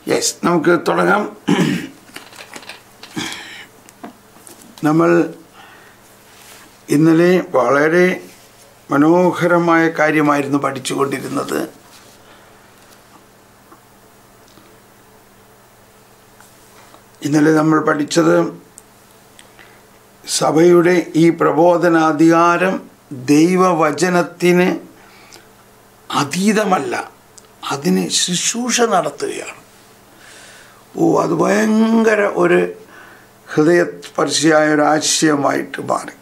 Yes നമുക്ക് തുടങ്ങാം നമ്മൾ ഇന്നലെ വളരെ മനോഹരമായ കാര്യമായിരുന്നു പഠിച്ചുകൊണ്ടിരുന്നത് ഇന്നലെ നമ്മൾ പഠിച്ചത് സഭയുടെ ഈ പ്രബോധനാധികാരം ദൈവവചനത്തിന് അതീതമല്ല അതിന് ശുശ്രൂഷ നടത്തുകയാണ് ഓ അത് ഭയങ്കര ഒരു ഹൃദയസ്പർശിയായ ഒരു ആശയമായിട്ട് മാറി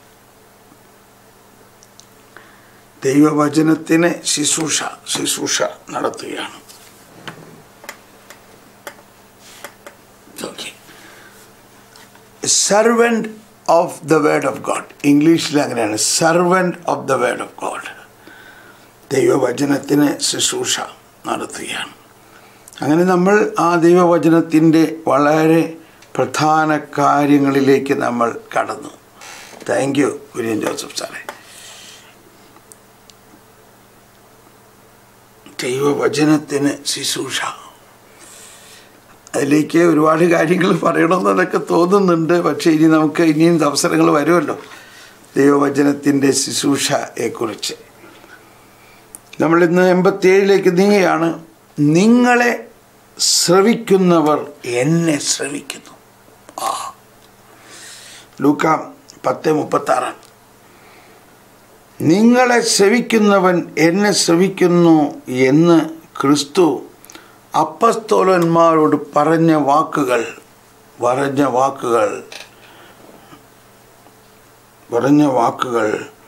ദൈവവചനത്തിന് ശുശ്രൂഷ ശുശ്രൂഷ നടത്തുകയാണ് servant of the word of God ഇംഗ്ലീഷിൽ അങ്ങനെയാണ് servant of the word of God ദൈവവചനത്തിന് ശുശ്രൂഷ നടത്തുകയാണ് അങ്ങനെ നമ്മൾ ആ ദൈവവചനത്തിൻ്റെ വളരെ പ്രധാന കാര്യങ്ങളിലേക്ക് നമ്മൾ കടന്നു താങ്ക് യു കുര്യൻ ജോസഫ് സാറേ ദൈവവചനത്തിന് ശുശ്രൂഷ അതിലേക്ക് ഒരുപാട് കാര്യങ്ങൾ പറയണമെന്നൊക്കെ തോന്നുന്നുണ്ട് പക്ഷേ ഇനി നമുക്ക് ഇനിയും അവസരങ്ങൾ വരുമല്ലോ ദൈവവചനത്തിൻ്റെ ശുശ്രൂഷയെക്കുറിച്ച് നമ്മളിന്ന് എൺപത്തിയേഴിലേക്ക് നീങ്ങുകയാണ് നിങ്ങളെ ശ്രവിക്കുന്നവർ എന്നെ ശ്രവിക്കുന്നു ആ ലൂക്ക പത്ത് മുപ്പത്താറ് നിങ്ങളെ ശ്രവിക്കുന്നവൻ എന്നെ ശ്രവിക്കുന്നു എന്ന് ക്രിസ്തു അപ്പസ്തോലന്മാരോട് പറഞ്ഞ വാക്കുകൾ പറഞ്ഞ വാക്കുകൾ പറഞ്ഞ വാക്കുകൾ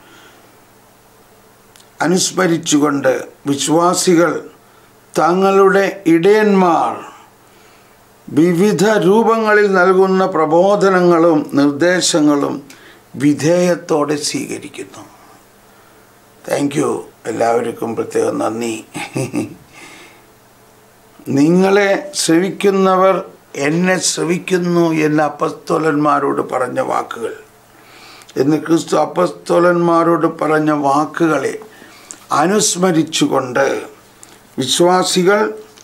അനുസ്മരിച്ചുകൊണ്ട് വിശ്വാസികൾ തങ്ങളുടെ ഇടയന്മാർ വിവിധ രൂപങ്ങളിൽ നൽകുന്ന പ്രബോധനങ്ങളും നിർദ്ദേശങ്ങളും വിധേയത്തോടെ സ്വീകരിക്കുന്നു താങ്ക് യു എല്ലാവർക്കും പ്രത്യേകം നന്ദി നിങ്ങളെ ശ്രവിക്കുന്നവർ എന്നെ ശ്രവിക്കുന്നു എന്ന അപ്പസ്തോലന്മാരോട് പറഞ്ഞ വാക്കുകൾ എന്ന് ക്രിസ്തു അപ്പസ്തോലന്മാരോട് പറഞ്ഞ വാക്കുകളെ അനുസ്മരിച്ചുകൊണ്ട് വിശ്വാസികൾ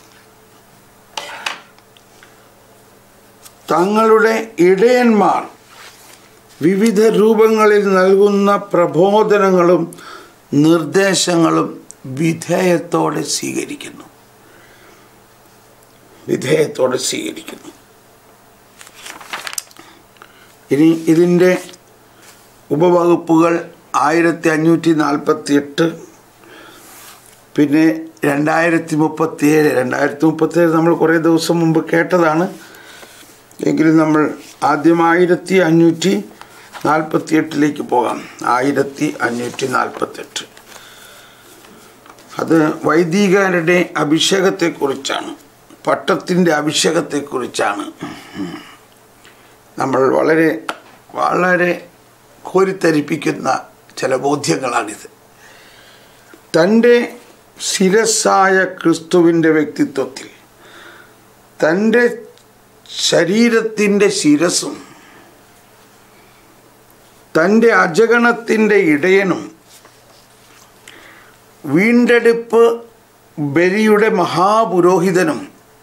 തങ്ങളുടെ ഇടയന്മാർ വിവിധ രൂപങ്ങളിൽ നൽകുന്ന പ്രബോധനങ്ങളും നിർദ്ദേശങ്ങളും വിധേയത്തോടെ സ്വീകരിക്കുന്നു വിധേയത്തോടെ സ്വീകരിക്കുന്നു ഇനി ഇതിൻ്റെ ഉപവകുപ്പുകൾ ആയിരത്തി അഞ്ഞൂറ്റി നാൽപ്പത്തി എട്ട് പിന്നെ രണ്ടായിരത്തി മുപ്പത്തിയേഴ് രണ്ടായിരത്തി മുപ്പത്തിയേഴ് നമ്മൾ കുറേ ദിവസം മുമ്പ് കേട്ടതാണ് എങ്കിലും നമ്മൾ ആദ്യം ആയിരത്തി അഞ്ഞൂറ്റി നാൽപ്പത്തി എട്ടിലേക്ക് പോകാം ആയിരത്തി അഞ്ഞൂറ്റി നാൽപ്പത്തെട്ട് അത് വൈദികരുടെ അഭിഷേകത്തെക്കുറിച്ചാണ് പട്ടത്തിൻ്റെ അഭിഷേകത്തെക്കുറിച്ചാണ് നമ്മൾ വളരെ വളരെ കോരിത്തരിപ്പിക്കുന്ന ചില ബോധ്യങ്ങളാണിത് തൻ്റെ ശിരസ്സായ ക്രിസ്തുവിൻ്റെ വ്യക്തിത്വത്തിൽ തൻ്റെ ശരീരത്തിൻ്റെ ശിരസും തൻ്റെ അജഗണത്തിൻ്റെ ഇടയനും വീണ്ടെടുപ്പ് ബലിയുടെ മഹാപുരോഹിതനും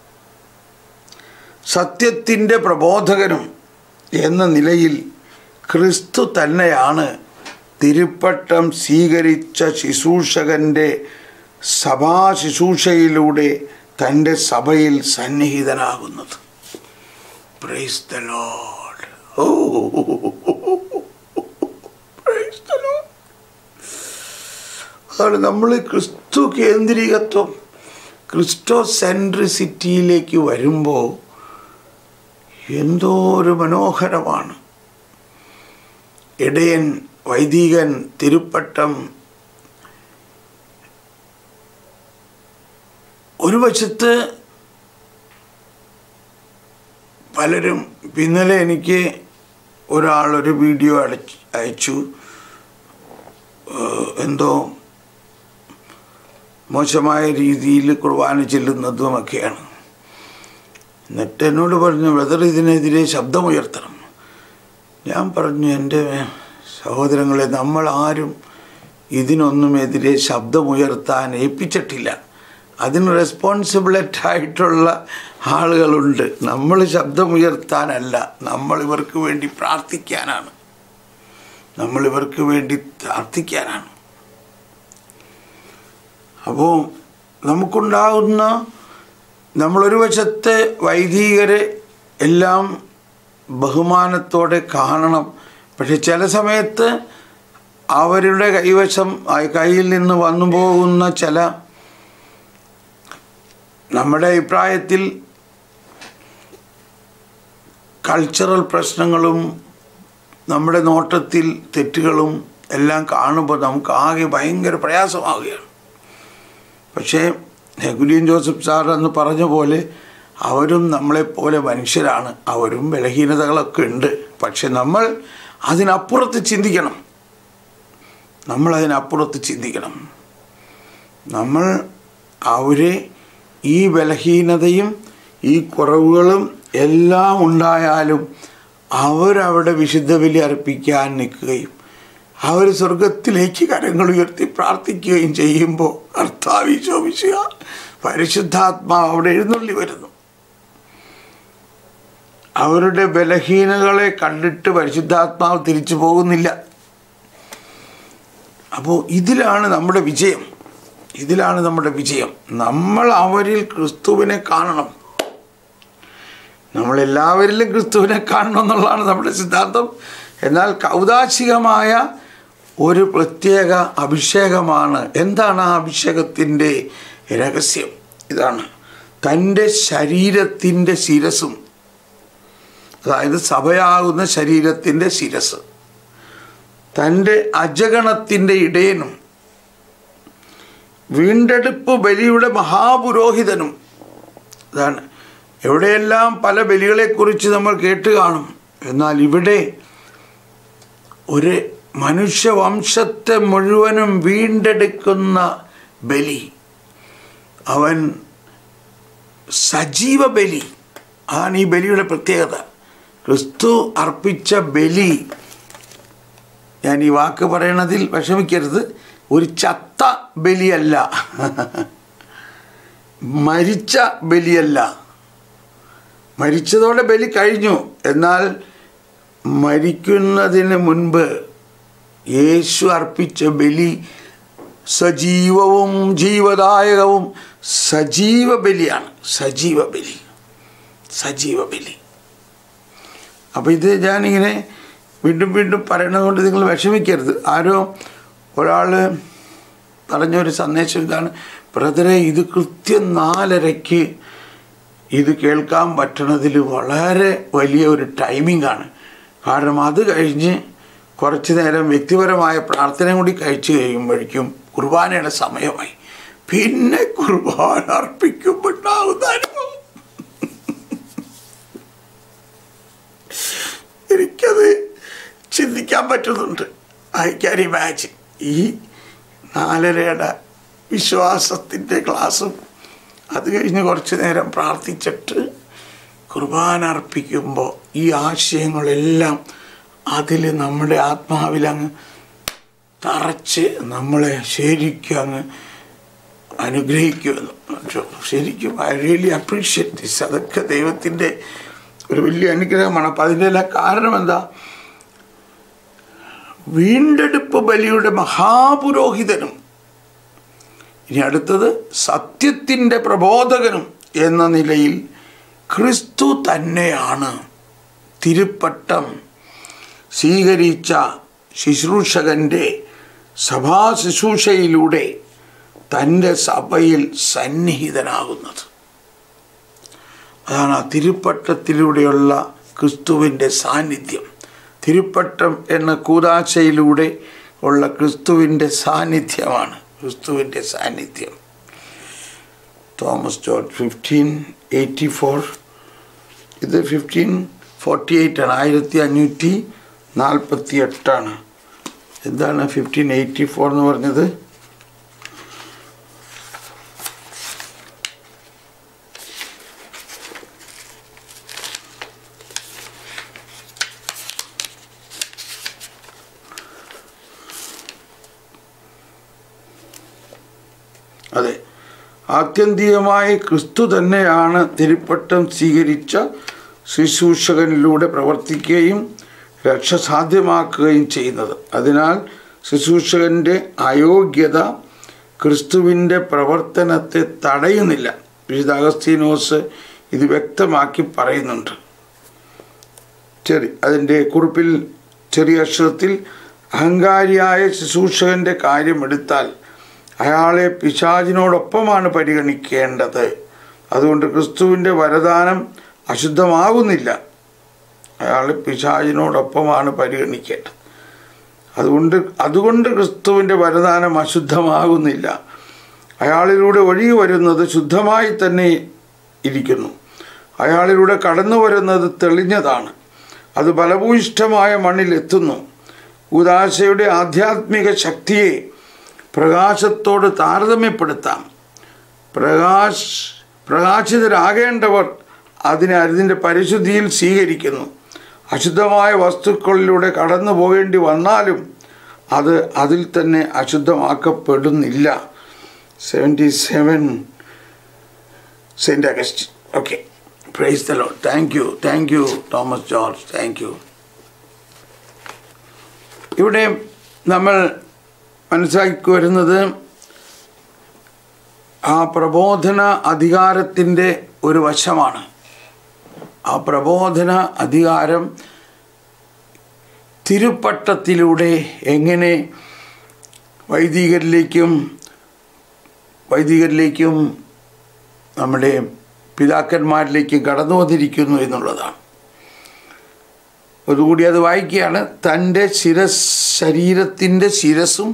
സത്യത്തിൻ്റെ പ്രബോധകനും എന്ന നിലയിൽ ക്രിസ്തു തന്നെയാണ് തിരുപ്പട്ടം സ്വീകരിച്ച ശുശ്രൂഷകൻ്റെ സഭാ ശുശ്രൂഷയിലൂടെ തൻ്റെ സഭയിൽ സന്നിഹിതനാകുന്നത് praise the Lord O praise the Lord അതാണ് നമ്മൾ ക്രിസ്തു കേന്ദ്രീകത്വം ക്രിസ്റ്റോ സെൻട്രിസിറ്റിയിലേക്ക് വരുമ്പോൾ എന്തോ ഒരു മനോഹരമാണ് ഇടയൻ വൈദികൻ തിരുപ്പട്ടം ഒരു വശത്ത് പലരും ഇന്നലെ എനിക്ക് ഒരാളൊരു വീഡിയോ അടച്ച് അയച്ചു ഏഹ് എന്തോ മോശമായ രീതിയിൽ കുർബാന ചെല്ലുന്നതുമൊക്കെയാണ് എന്നിട്ട് എന്നോട് പറഞ്ഞു ബ്രദർ ഇതിനെതിരെ ശബ്ദമുയർത്തണം ഞാൻ പറഞ്ഞു എൻ്റെ സഹോദരങ്ങളെ നമ്മൾ ആരും ഇതിനൊന്നും എതിരെ ശബ്ദമുയർത്താൻ ഏൽപ്പിച്ചിട്ടില്ല അതിന് റെസ്പോൺസിബിലിറ്റി ആയിട്ടുള്ള ആളുകളുണ്ട് നമ്മൾ ശബ്ദമുയർത്താനല്ല നമ്മൾ ഇവർക്ക് വേണ്ടി പ്രാർത്ഥിക്കാനാണ് നമ്മൾ ഇവർക്ക് വേണ്ടി പ്രാർത്ഥിക്കാനാണ് അപ്പോൾ നമുക്കുണ്ടാകുന്ന നമ്മളൊരു വശത്തെ വൈദികരെ എല്ലാം ബഹുമാനത്തോടെ കാണണം പക്ഷെ ചില സമയത്ത് അവരുടെ കൈവശം ആ കയ്യിൽ നിന്ന് വന്നു പോകുന്ന ചില നമ്മുടെ അഭിപ്രായത്തിൽ കൾച്ചറൽ പ്രശ്നങ്ങളും നമ്മുടെ നോട്ടത്തിൽ തെറ്റുകളും എല്ലാം കാണുമ്പോൾ നമുക്ക് ആകെ ഭയങ്കര പ്രയാസമാവുകയാണ് പക്ഷേ കുര്യൻ ജോസഫ് സാർ എന്ന് പറഞ്ഞ പോലെ അവരും നമ്മളെപ്പോലെ മനുഷ്യരാണ് അവരും ബലഹീനതകളൊക്കെ ഉണ്ട് പക്ഷെ നമ്മൾ അതിനപ്പുറത്ത് ചിന്തിക്കണം നമ്മൾ അതിനപ്പുറത്ത് ചിന്തിക്കണം നമ്മൾ അവരെ ഈ ബലഹീനതയും ഈ കുറവുകളും എല്ലാം ഉണ്ടായാലും അവരവിടെ വിശുദ്ധ ബലി അർപ്പിക്കാൻ നിൽക്കുകയും അവർ സ്വർഗത്തിലേക്ക് കരങ്ങൾ ഉയർത്തി പ്രാർത്ഥിക്കുകയും ചെയ്യുമ്പോൾ കർത്താവ് ശോഭിച്ചുക പരിശുദ്ധാത്മാവ് അവിടെ എഴുന്നള്ളി വരുന്നു അവരുടെ ബലഹീനകളെ കണ്ടിട്ട് പരിശുദ്ധാത്മാവ് തിരിച്ചു പോകുന്നില്ല അപ്പോൾ ഇതിലാണ് നമ്മുടെ വിജയം ഇതിലാണ് നമ്മുടെ വിജയം നമ്മൾ അവരിൽ ക്രിസ്തുവിനെ കാണണം നമ്മളെല്ലാവരിലും ക്രിസ്തുവിനെ കാണണം എന്നുള്ളതാണ് നമ്മുടെ സിദ്ധാന്തം എന്നാൽ കൗതാശികമായ ഒരു പ്രത്യേക അഭിഷേകമാണ് എന്താണ് ആ അഭിഷേകത്തിൻ്റെ രഹസ്യം ഇതാണ് തൻ്റെ ശരീരത്തിൻ്റെ ശിരസും അതായത് സഭയാകുന്ന ശരീരത്തിൻ്റെ ശിരസ് തൻ്റെ അജഗണത്തിൻ്റെ ഇടയനും വീണ്ടെടുപ്പ് ബലിയുടെ മഹാപുരോഹിതനും അതാണ് എവിടെയെല്ലാം പല ബലികളെക്കുറിച്ച് നമ്മൾ കേട്ട് കാണും എന്നാൽ ഇവിടെ ഒരു മനുഷ്യവംശത്തെ മുഴുവനും വീണ്ടെടുക്കുന്ന ബലി അവൻ സജീവ ബലി ആണ് ഈ ബലിയുടെ പ്രത്യേകത ക്രിസ്തു അർപ്പിച്ച ബലി ഞാൻ ഈ വാക്ക് പറയണതിൽ വിഷമിക്കരുത് ഒരു ചത്ത ബലിയല്ല മരിച്ച ബലിയല്ല മരിച്ചതോടെ ബലി കഴിഞ്ഞു എന്നാൽ മരിക്കുന്നതിന് മുൻപ് യേശു അർപ്പിച്ച ബലി സജീവവും ജീവദായകവും സജീവ ബലിയാണ് സജീവ ബലി സജീവ ബലി അപ്പോൾ ഇത് ഞാനിങ്ങനെ വീണ്ടും വീണ്ടും പറയണത് കൊണ്ട് നിങ്ങൾ വിഷമിക്കരുത് ആരോ ഒരാൾ പറഞ്ഞൊരു സന്ദേശം ഇതാണ് ബ്രദറെ ഇത് കൃത്യം നാലരയ്ക്ക് ഇത് കേൾക്കാൻ പറ്റണതിൽ വളരെ വലിയ ഒരു ടൈമിംഗ് ആണ് കാരണം അത് കഴിഞ്ഞ് കുറച്ച് നേരം വ്യക്തിപരമായ പ്രാർത്ഥന കൂടി കഴിച്ചു കഴിയുമ്പോഴേക്കും കുർബാനയുടെ സമയമായി പിന്നെ കുർബാന അർപ്പിക്കുമ്പോണ്ടാവുന്ന അനുഭവം എനിക്കത് ചിന്തിക്കാൻ പറ്റുന്നുണ്ട് ഐ ക്യാൻ ഇമാജിൻ ഈ നാലരയുടെ വിശ്വാസത്തിൻ്റെ ക്ലാസ്സും അത് കഴിഞ്ഞ് കുറച്ച് നേരം പ്രാർത്ഥിച്ചിട്ട് കുർബാന അർപ്പിക്കുമ്പോൾ ഈ ആശയങ്ങളെല്ലാം അതിൽ നമ്മുടെ ആത്മാവിൽ അങ്ങ് തറച്ച് നമ്മളെ ശരിക്കും അങ്ങ് അനുഗ്രഹിക്കുമെന്ന് ശരിക്കും ഐ റിയലി അപ്രീഷിയേറ്റ് ദിസ് അതൊക്കെ ദൈവത്തിൻ്റെ ഒരു വലിയ അനുഗ്രഹമാണ് അപ്പം അതിൻ്റെ എല്ലാം കാരണം എന്താ വീണ്ടെടുപ്പ് ബലിയുടെ മഹാപുരോഹിതനും ഇനി അടുത്തത് സത്യത്തിൻ്റെ പ്രബോധകനും എന്ന നിലയിൽ ക്രിസ്തു തന്നെയാണ് തിരുപ്പട്ടം സ്വീകരിച്ച ശുശ്രൂഷകൻ്റെ സഭാ ശുശ്രൂഷയിലൂടെ തൻ്റെ സഭയിൽ സന്നിഹിതനാകുന്നത് അതാണ് ആ തിരുപ്പട്ടത്തിലൂടെയുള്ള ക്രിസ്തുവിൻ്റെ സാന്നിധ്യം തിരുപ്പട്ടം എന്ന കൂതാശയിലൂടെ ഉള്ള ക്രിസ്തുവിൻ്റെ സാന്നിധ്യമാണ് ക്രിസ്തുവിൻ്റെ സാന്നിധ്യം Thomas George fifteen eighty four ഇത് ഫിഫ്റ്റീൻ ഫോർട്ടി എയ്റ്റ് ആണ് ആയിരത്തി അഞ്ഞൂറ്റി നാൽപ്പത്തി എട്ടാണ് എന്താണ് ഫിഫ്റ്റീൻ എയ്റ്റി ഫോർ എന്ന് പറഞ്ഞത് അതെ ആത്യന്തികമായി ക്രിസ്തു തന്നെയാണ് തിരുപ്പട്ടം സ്വീകരിച്ച ശുശ്രൂഷകനിലൂടെ പ്രവർത്തിക്കുകയും രക്ഷ സാധ്യമാക്കുകയും ചെയ്യുന്നത് അതിനാൽ ശുശ്രൂഷകൻ്റെ അയോഗ്യത ക്രിസ്തുവിൻ്റെ പ്രവർത്തനത്തെ തടയുന്നില്ല വിശുദ്ധ അഗസ്തീനോസ് ഇത് വ്യക്തമാക്കി പറയുന്നുണ്ട് ശരി അതിൻ്റെ കുറിപ്പിൽ ചെറിയ അക്ഷരത്തിൽ അഹങ്കാരിയായ ശുശ്രൂഷകൻ്റെ കാര്യമെടുത്താൽ അയാളെ പിശാചിനോടൊപ്പമാണ് പരിഗണിക്കേണ്ടത് അതുകൊണ്ട് ക്രിസ്തുവിൻ്റെ വരദാനം അശുദ്ധമാകുന്നില്ല അയാളെ പിശാചിനോടൊപ്പമാണ് പരിഗണിക്കേണ്ടത് അതുകൊണ്ട് അതുകൊണ്ട് ക്രിസ്തുവിൻ്റെ വരദാനം അശുദ്ധമാകുന്നില്ല അയാളിലൂടെ ഒഴുകി വരുന്നത് ശുദ്ധമായി തന്നെ ഇരിക്കുന്നു അയാളിലൂടെ കടന്നു വരുന്നത് തെളിഞ്ഞതാണ് അത് ഫലഭൂയിഷ്ഠമായ മണ്ണിൽ എത്തുന്നു ഉദാശയുടെ ആധ്യാത്മിക ശക്തിയെ പ്രകാശത്തോട് താരതമ്യപ്പെടുത്താം പ്രകാശ് പ്രകാശിതരാകേണ്ടവർ അതിനെ അതിൻ്റെ പരിശുദ്ധിയിൽ സ്വീകരിക്കുന്നു അശുദ്ധമായ വസ്തുക്കളിലൂടെ കടന്നു പോകേണ്ടി വന്നാലും അത് അതിൽ തന്നെ അശുദ്ധമാക്കപ്പെടുന്നില്ല seventy seven saint August okay praise the Lord thank you thank you Thomas George thank you ഇവിടെ നമ്മൾ മനസ്സിലാക്കി വരുന്നത് ആ പ്രബോധന അധികാരത്തിൻ്റെ ഒരു വശമാണ് ആ പ്രബോധന അധികാരം തിരുപ്പട്ടത്തിലൂടെ എങ്ങനെ വൈദികരിലേക്കും വൈദികരിലേക്കും നമ്മുടെ പിതാക്കന്മാരിലേക്കും കടന്നു വന്നിരിക്കുന്നു എന്നുള്ളതാണ് അതുകൂടി അത് വായിക്കുകയാണ് തൻ്റെ ശിരസ് ശരീരത്തിൻ്റെ ശിരസും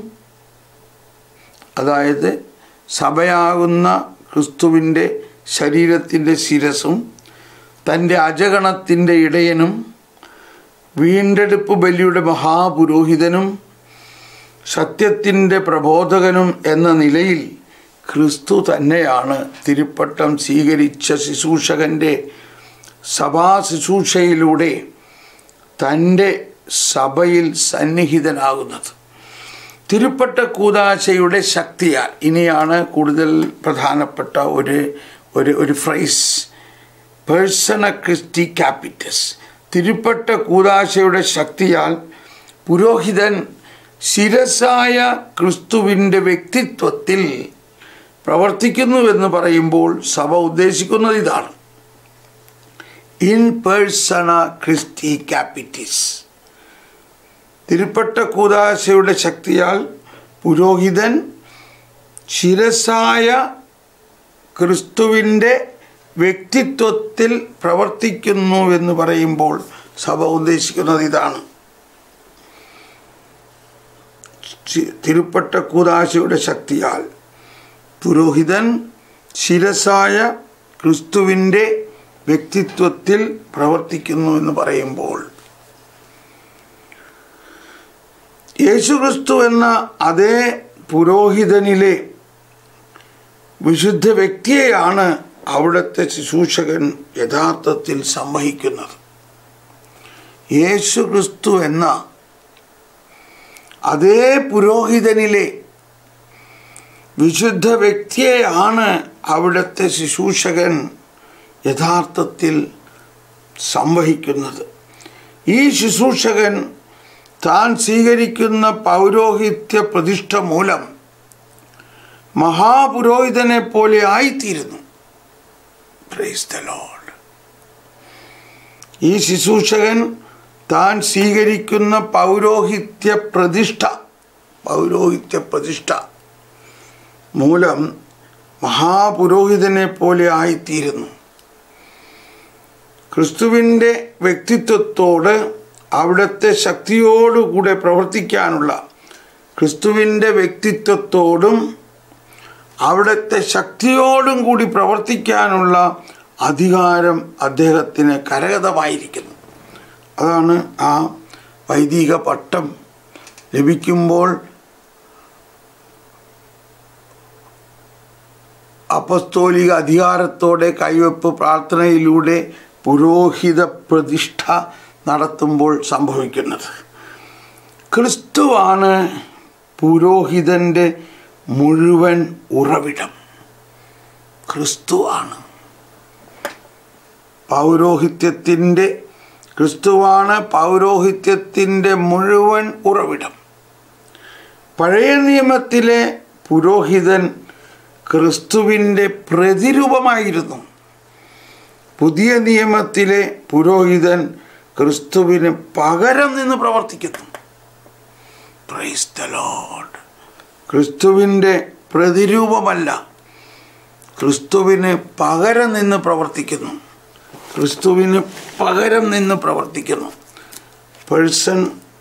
അതായത് സഭയാകുന്ന ക്രിസ്തുവിൻ്റെ ശരീരത്തിൻ്റെ ശിരസും തൻ്റെ അജഗണത്തിൻ്റെ ഇടയനും വീണ്ടെടുപ്പ് ബലിയുടെ മഹാപുരോഹിതനും സത്യത്തിൻ്റെ പ്രബോധകനും എന്ന നിലയിൽ ക്രിസ്തു തന്നെയാണ് തിരുപ്പട്ടം സ്വീകരിച്ച ശുശ്രൂഷകൻ്റെ സഭാ ശുശ്രൂഷയിലൂടെ തൻ്റെ സഭയിൽ സന്നിഹിതനാകുന്നത് തിരുപ്പട്ട കൂതാശയുടെ ശക്തിയാൽ ഇനിയാണ് കൂടുതൽ പ്രധാനപ്പെട്ട ഒരു ഒരു ഒരു ഫ്രൈസ് പേഴ്സണ ക്രിസ്റ്റി ക്യാപിറ്റസ് തിരുപ്പട്ട കൂതാശയുടെ ശക്തിയാൽ പുരോഹിതൻ ശിരസായ ക്രിസ്തുവിൻ്റെ വ്യക്തിത്വത്തിൽ പ്രവർത്തിക്കുന്നുവെന്ന് പറയുമ്പോൾ സഭ ഉദ്ദേശിക്കുന്നത് ഇതാണ് ഇൻ പേഴ്സണ ക്രിസ്റ്റി ക്യാപിറ്റിസ് തിരുപ്പട്ട കൂതാശയുടെ ശക്തിയാൽ പുരോഹിതൻ ശിരസായ ക്രിസ്തുവിൻ്റെ വ്യക്തിത്വത്തിൽ പ്രവർത്തിക്കുന്നു എന്ന് പറയുമ്പോൾ സഭ ഉദ്ദേശിക്കുന്നത് ഇതാണ് തിരുപ്പട്ട കൂതാശയുടെ ശക്തിയാൽ പുരോഹിതൻ ശിരസായ ക്രിസ്തുവിൻ്റെ വ്യക്തിത്വത്തിൽ പ്രവർത്തിക്കുന്നു എന്ന് പറയുമ്പോൾ യേശുക്രിസ്തു എന്ന അതേ പുരോഹിതനിലെ വിശുദ്ധ വ്യക്തിയെയാണ് അവിടുത്തെ ശുശ്രൂഷകൻ യഥാർത്ഥത്തിൽ സംവഹിക്കുന്നത് യേശുക്രിസ്തു എന്ന അതേ പുരോഹിതനിലെ വിശുദ്ധ വ്യക്തിയെയാണ് അവിടുത്തെ ശുശ്രൂഷകൻ യഥാർത്ഥത്തിൽ സംവഹിക്കുന്നത് ഈ ശുശ്രൂഷകൻ താൻ സ്വീകരിക്കുന്ന പൗരോഹിത്യ പ്രതിഷ്ഠ മൂലം മഹാപുരോഹിതനെ പോലെ ആയിത്തീരുന്നു പ്രൈസ് ദ ലോഡ് ഈ ശുശ്രൂഷകൻ താൻ സ്വീകരിക്കുന്ന പൗരോഹിത്യ പ്രതിഷ്ഠ പൗരോഹിത്യ പ്രതിഷ്ഠ മൂലം മഹാപുരോഹിതനെ പോലെ ആയിത്തീരുന്നു ക്രിസ്തുവിൻ്റെ വ്യക്തിത്വത്തോട് അവിടുത്തെ ശക്തിയോടുകൂടെ പ്രവർത്തിക്കാനുള്ള ക്രിസ്തുവിൻ്റെ വ്യക്തിത്വത്തോടും അവിടുത്തെ ശക്തിയോടും കൂടി പ്രവർത്തിക്കാനുള്ള അധികാരം അദ്ദേഹത്തിന് കരഗതമായിരിക്കുന്നു അതാണ് ആ വൈദിക പട്ടം ലഭിക്കുമ്പോൾ അപസ്തോലിക അധികാരത്തോടെ കൈവെപ്പ് പ്രാർത്ഥനയിലൂടെ പുരോഹിത പ്രതിഷ്ഠ നടത്തുമ്പോൾ സംഭവിക്കുന്നത് ക്രിസ്തുവാണ് പുരോഹിതൻ്റെ മുഴുവൻ ഉറവിടം ക്രിസ്തു ആണ് പൗരോഹിത്യത്തിൻ്റെ ക്രിസ്തുവാണ് പൗരോഹിത്യത്തിൻ്റെ മുഴുവൻ ഉറവിടം പഴയ നിയമത്തിലെ പുരോഹിതൻ ക്രിസ്തുവിൻ്റെ പ്രതിരൂപമായിരുന്നു പുതിയ നിയമത്തിലെ പുരോഹിതൻ ക്രിസ്തുവിന് പകരം നിന്ന് പ്രവർത്തിക്കുന്നു പ്രൈസ് ദ ലോഡ് ക്രിസ്തുവിൻ്റെ പ്രതിരൂപമല്ല ക്രിസ്തുവിന് പകരം നിന്ന് പ്രവർത്തിക്കുന്നു ക്രിസ്തുവിന് പകരം നിന്ന് പ്രവർത്തിക്കുന്നു person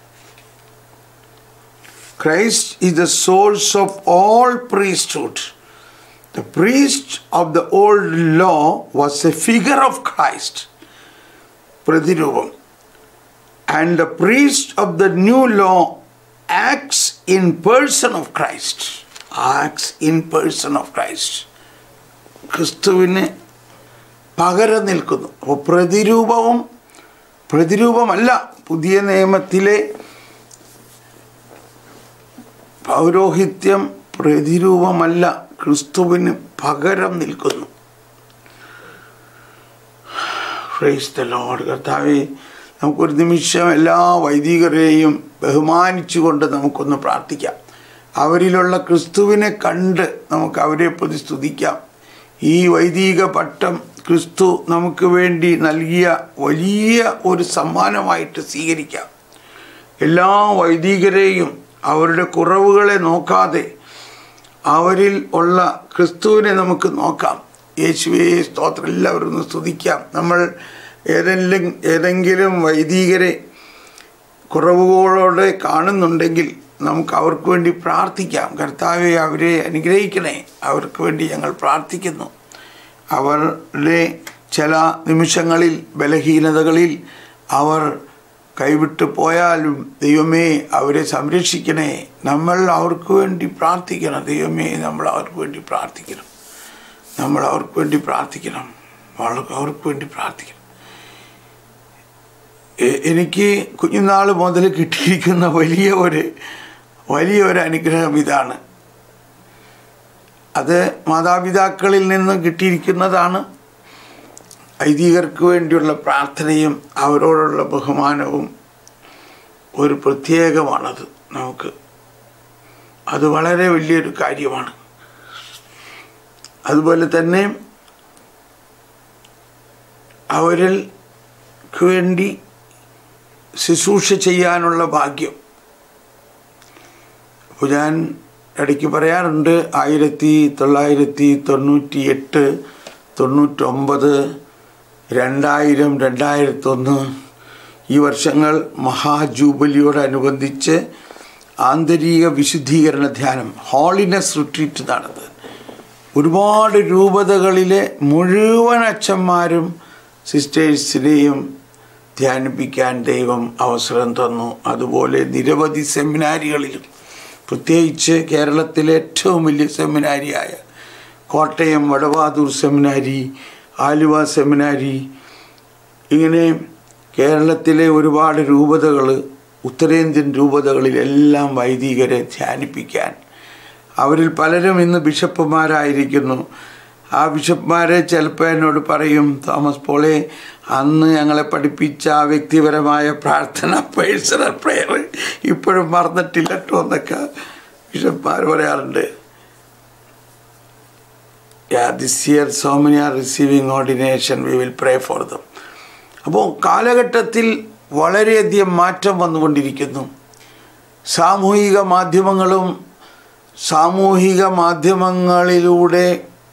Christ is the source of all priesthood. The priest of the old law was a figure of Christ, പ്രതിരൂപം and the priest of the new law acts in person of Christ. Acts in person of Christ. ക്രിസ്തുവിന് പകരം നിൽക്കുന്നു അപ്പോൾ പ്രതിരൂപവും പ്രതിരൂപമല്ല പുതിയ നിയമത്തിലെ പൗരോഹിത്യം പ്രതിരൂപമല്ല ക്രിസ്തുവിന് പകരം നിൽക്കുന്നു Praise the Lord. കർത്താവെ നമുക്കൊരു നിമിഷം എല്ലാ വൈദികരെയും ബഹുമാനിച്ചുകൊണ്ട് നമുക്കൊന്ന് പ്രാർത്ഥിക്കാം അവരിലുള്ള ക്രിസ്തുവിനെ കണ്ട് നമുക്ക് അവരെ പ്രതി സ്തുതിക്കാം ഈ വൈദിക പട്ടം ക്രിസ്തു നമുക്ക് വേണ്ടി നൽകിയ വലിയ ഒരു സമ്മാനമായിട്ട് സ്വീകരിക്കാം എല്ലാ വൈദികരെയും അവരുടെ കുറവുകളെ നോക്കാതെ അവരിൽ ഉള്ള ക്രിസ്തുവിനെ നമുക്ക് നോക്കാം യേശുവേ സ്തോത്രം എല്ലാവരും ഒന്ന് സ്തുതിക്കാം നമ്മൾ ഏതെങ്കിലും ഏതെങ്കിലും വൈദികരെ കുറവുകളോടെ കാണുന്നുണ്ടെങ്കിൽ നമുക്ക് അവർക്ക് വേണ്ടി പ്രാർത്ഥിക്കാം കർത്താവെ അവരെ അനുഗ്രഹിക്കണേ അവർക്ക് വേണ്ടി ഞങ്ങൾ പ്രാർത്ഥിക്കുന്നു അവരുടെ ചില നിമിഷങ്ങളിൽ ബലഹീനതകളിൽ അവർ കൈവിട്ട് പോയാലും ദൈവമേ അവരെ സംരക്ഷിക്കണേ നമ്മൾ അവർക്ക് വേണ്ടി പ്രാർത്ഥിക്കണം ദൈവമേ നമ്മൾ അവർക്ക് വേണ്ടി പ്രാർത്ഥിക്കണം നമ്മൾ അവർക്ക് വേണ്ടി പ്രാർത്ഥിക്കണം അവർക്ക് അവർക്ക് വേണ്ടി പ്രാർത്ഥിക്കണം എ- എനിക്ക് കുഞ്ഞുനാൾ മുതൽ കിട്ടിയിരിക്കുന്ന വലിയ ഒരു വലിയ ഒരു അനുഗ്രഹം ഇതാണ് അത് മാതാപിതാക്കളിൽ നിന്ന് കിട്ടിയിരിക്കുന്നതാണ് വൈദികർക്ക് വേണ്ടിയുള്ള പ്രാർത്ഥനയും അവരോടുള്ള ബഹുമാനവും ഒരു പ്രത്യേകമാണത് നമുക്ക് അത് വളരെ വലിയൊരു കാര്യമാണ് അതുപോലെ തന്നെ അവർക്ക് വേണ്ടി ശുശ്രൂഷ ചെയ്യാനുള്ള ഭാഗ്യം അപ്പോൾ ഞാൻ ഇടയ്ക്ക് പറയാറുണ്ട് ആയിരത്തി തൊള്ളായിരത്തി തൊണ്ണൂറ്റി എട്ട് തൊണ്ണൂറ്റൊമ്പത് രണ്ടായിരം രണ്ടായിരത്തൊന്ന് ഈ വർഷങ്ങൾ മഹാജൂബലിയോടനുബന്ധിച്ച് ആന്തരിക വിശുദ്ധീകരണ ധ്യാനം ഹോളിനെസ് റിട്രീറ്റ് നടന്നത് ഒരുപാട് രൂപതകളിലെ മുഴുവൻ അച്ഛന്മാരും സിസ്റ്റേഴ്സിനെയും ധ്യാനിപ്പിക്കാൻ ദൈവം അവസരം തന്നു അതുപോലെ നിരവധി സെമിനാരികളിലും പ്രത്യേകിച്ച് കേരളത്തിലെ ഏറ്റവും വലിയ സെമിനാരിയായ കോട്ടയം വടവാതൂർ സെമിനാരി ആലുവ സെമിനാരി ഇങ്ങനെ കേരളത്തിലെ ഒരുപാട് രൂപതകൾ ഉത്തരേന്ത്യൻ രൂപതകളിലെല്ലാം വൈദികരെ ധ്യാനിപ്പിക്കാൻ അവരിൽ പലരും ഇന്ന് ബിഷപ്പുമാരായിരിക്കുന്നു ആ ബിഷപ്പ്മാരെ ചിലപ്പോൾ എന്നോട് പറയും തോമസ് പോളെ അന്ന് ഞങ്ങളെ പഠിപ്പിച്ച ആ വ്യക്തിപരമായ പ്രാർത്ഥന പേഴ്സണൽ പ്രെയർ ഇപ്പോഴും മറന്നിട്ടില്ല കേട്ടോ എന്നൊക്കെ ബിഷപ്പ്മാർ പറയാറുണ്ട് yeah, this year so many are receiving ordination, we will pray for them. അപ്പോൾ കാലഘട്ടത്തിൽ വളരെയധികം മാറ്റം വന്നുകൊണ്ടിരിക്കുന്നു സാമൂഹിക മാധ്യമങ്ങളും സാമൂഹിക മാധ്യമങ്ങളിലൂടെ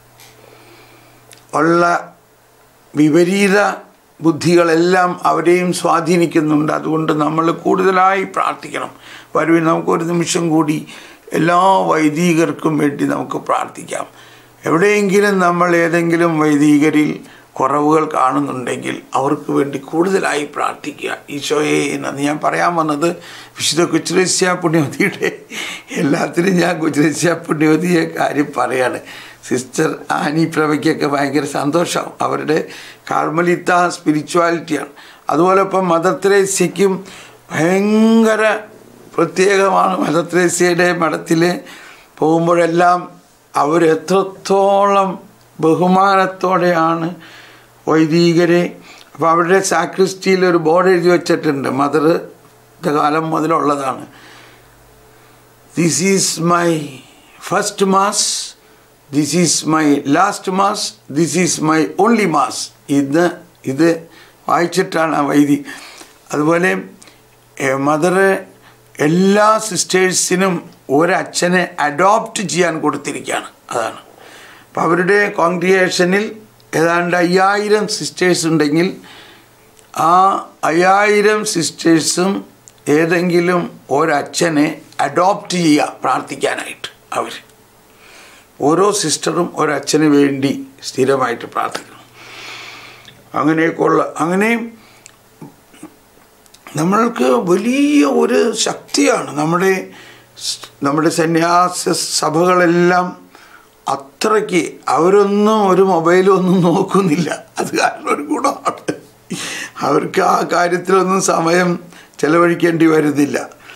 ഉള്ള വിപരീത ബുദ്ധികളെല്ലാം അവരെയും സ്വാധീനിക്കുന്നുണ്ട് അതുകൊണ്ട് നമ്മൾ കൂടുതലായി പ്രാർത്ഥിക്കണം വരുവിൻ നമുക്കൊരു നിമിഷം കൂടി എല്ലാ വൈദികർക്കും വേണ്ടി നമുക്ക് പ്രാർത്ഥിക്കാം എവിടെയെങ്കിലും നമ്മൾ ഏതെങ്കിലും വൈദികരിൽ കുറവുകൾ കാണുന്നുണ്ടെങ്കിൽ അവർക്ക് വേണ്ടി കൂടുതലായി പ്രാർത്ഥിക്കുക ഈശോയെ എന്ന് ഞാൻ പറയാൻ വന്നത് വിശുദ്ധ കൊച്ചുരസ്യ പുണ്യവതിയുടെ എല്ലാത്തിനും ഞാൻ കൊച്ചുരസ്യ പുണ്യവതിയെ കാര്യം പറയാണ് സിസ്റ്റർ ആനി പ്രഭയ്ക്കൊക്കെ ഭയങ്കര സന്തോഷമാവും അവരുടെ കാർമലിത്ത സ്പിരിച്വാലിറ്റിയാണ് അതുപോലെ ഇപ്പം മദർ തെരേസ്യയ്ക്കും ഭയങ്കര പ്രത്യേകമാണ് മദർ തെരേസ്യയുടെ മഠത്തിൽ പോകുമ്പോഴെല്ലാം അവരെത്രത്തോളം ബഹുമാനത്തോടെയാണ് വൈദികരെ അപ്പോൾ അവരുടെ സാക്രിസ്റ്റിയിൽ ഒരു ബോർഡ് എഴുതി വെച്ചിട്ടുണ്ട് മദറിൻ്റെ കാലം മുതലുള്ളതാണ് this is my first mass this is my last mass this is my only mass ഇന്ന് ഇത് വായിച്ചിട്ടാണ് ആ വൈദി അതുപോലെ മദറ് എല്ലാ സിസ്റ്റേഴ്സിനും ഒരച്ഛനെ അഡോപ്റ്റ് ചെയ്യാൻ കൊടുത്തിരിക്കുകയാണ് അതാണ് അപ്പോൾ അവരുടെ കോൺഗ്രിഗേഷനിൽ ഏതാണ്ട് അയ്യായിരം സിസ്റ്റേഴ്സ് ഉണ്ടെങ്കിൽ ആ അയ്യായിരം സിസ്റ്റേഴ്സും ഏതെങ്കിലും ഒരച്ഛനെ അഡോപ്റ്റ് ചെയ്യുക പ്രാർത്ഥിക്കാനായിട്ട് അവർ ഓരോ സിസ്റ്ററും ഒരച്ഛന് വേണ്ടി സ്ഥിരമായിട്ട് പ്രാർത്ഥിക്കണം അങ്ങനെയൊക്കെയുള്ള അങ്ങനെ നമ്മൾക്ക് വലിയ ഒരു ശക്തിയാണ് നമ്മുടെ നമ്മുടെ സന്യാസ സഭകളെല്ലാം അത്രയ്ക്ക് അവരൊന്നും ഒരു മൊബൈലും ഒന്നും നോക്കുന്നില്ല അത് കാരണം ഒരു ഗുണമാണ് അവർക്ക് ആ കാര്യത്തിലൊന്നും സമയം ചെലവഴിക്കേണ്ടി വരുന്നില്ല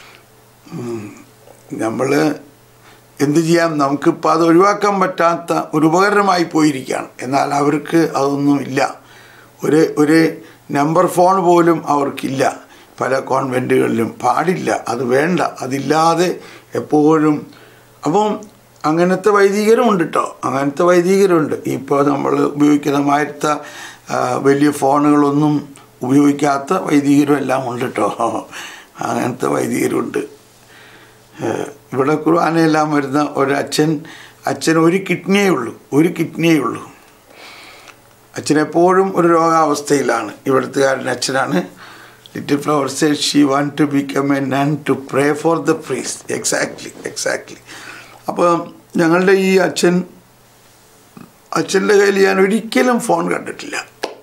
നമ്മൾ എന്ത് ചെയ്യാം നമുക്കിപ്പോൾ അത് ഒഴിവാക്കാൻ പറ്റാത്ത ഒരു ഉപകരണമായി പോയിരിക്കുകയാണ് എന്നാൽ അവർക്ക് അതൊന്നും ഇല്ല ഒരു ഒരു നമ്പർ ഫോൺ പോലും അവർക്കില്ല പല കോൺവെൻറ്റുകളിലും പാടില്ല അത് വേണ്ട അതില്ലാതെ എപ്പോഴും അപ്പം അങ്ങനത്തെ വൈദികരും ഉണ്ട് കേട്ടോ അങ്ങനത്തെ വൈദികരുണ്ട് ഇപ്പോൾ നമ്മൾ ഉപയോഗിക്കുന്ന മാരത്ത വലിയ ഫോണുകളൊന്നും ഉപയോഗിക്കാത്ത വൈദികരും എല്ലാം ഉണ്ട് കേട്ടോ അങ്ങനത്തെ വൈദികരുണ്ട് ഇവിടെ കുർബാനയെല്ലാം വരുന്ന ഒരച്ഛൻ അച്ഛൻ ഒരു കിഡ്നിയേ ഉള്ളൂ ഒരു കിഡ്നിയേ ഉള്ളൂ അച്ഛൻ എപ്പോഴും ഒരു രോഗാവസ്ഥയിലാണ് ഇവിടുത്തുകാരൻ അച്ഛനാണ് little flower say she want to become a nun to pray for the priest exactly exactly അപ്പോൾ ഞങ്ങളുടെ ഈ അച്ഛൻ അച്ഛൻ്റെ കയ്യിൽ ഞാൻ ഒരിക്കലും ഫോൺ കണ്ടിട്ടില്ല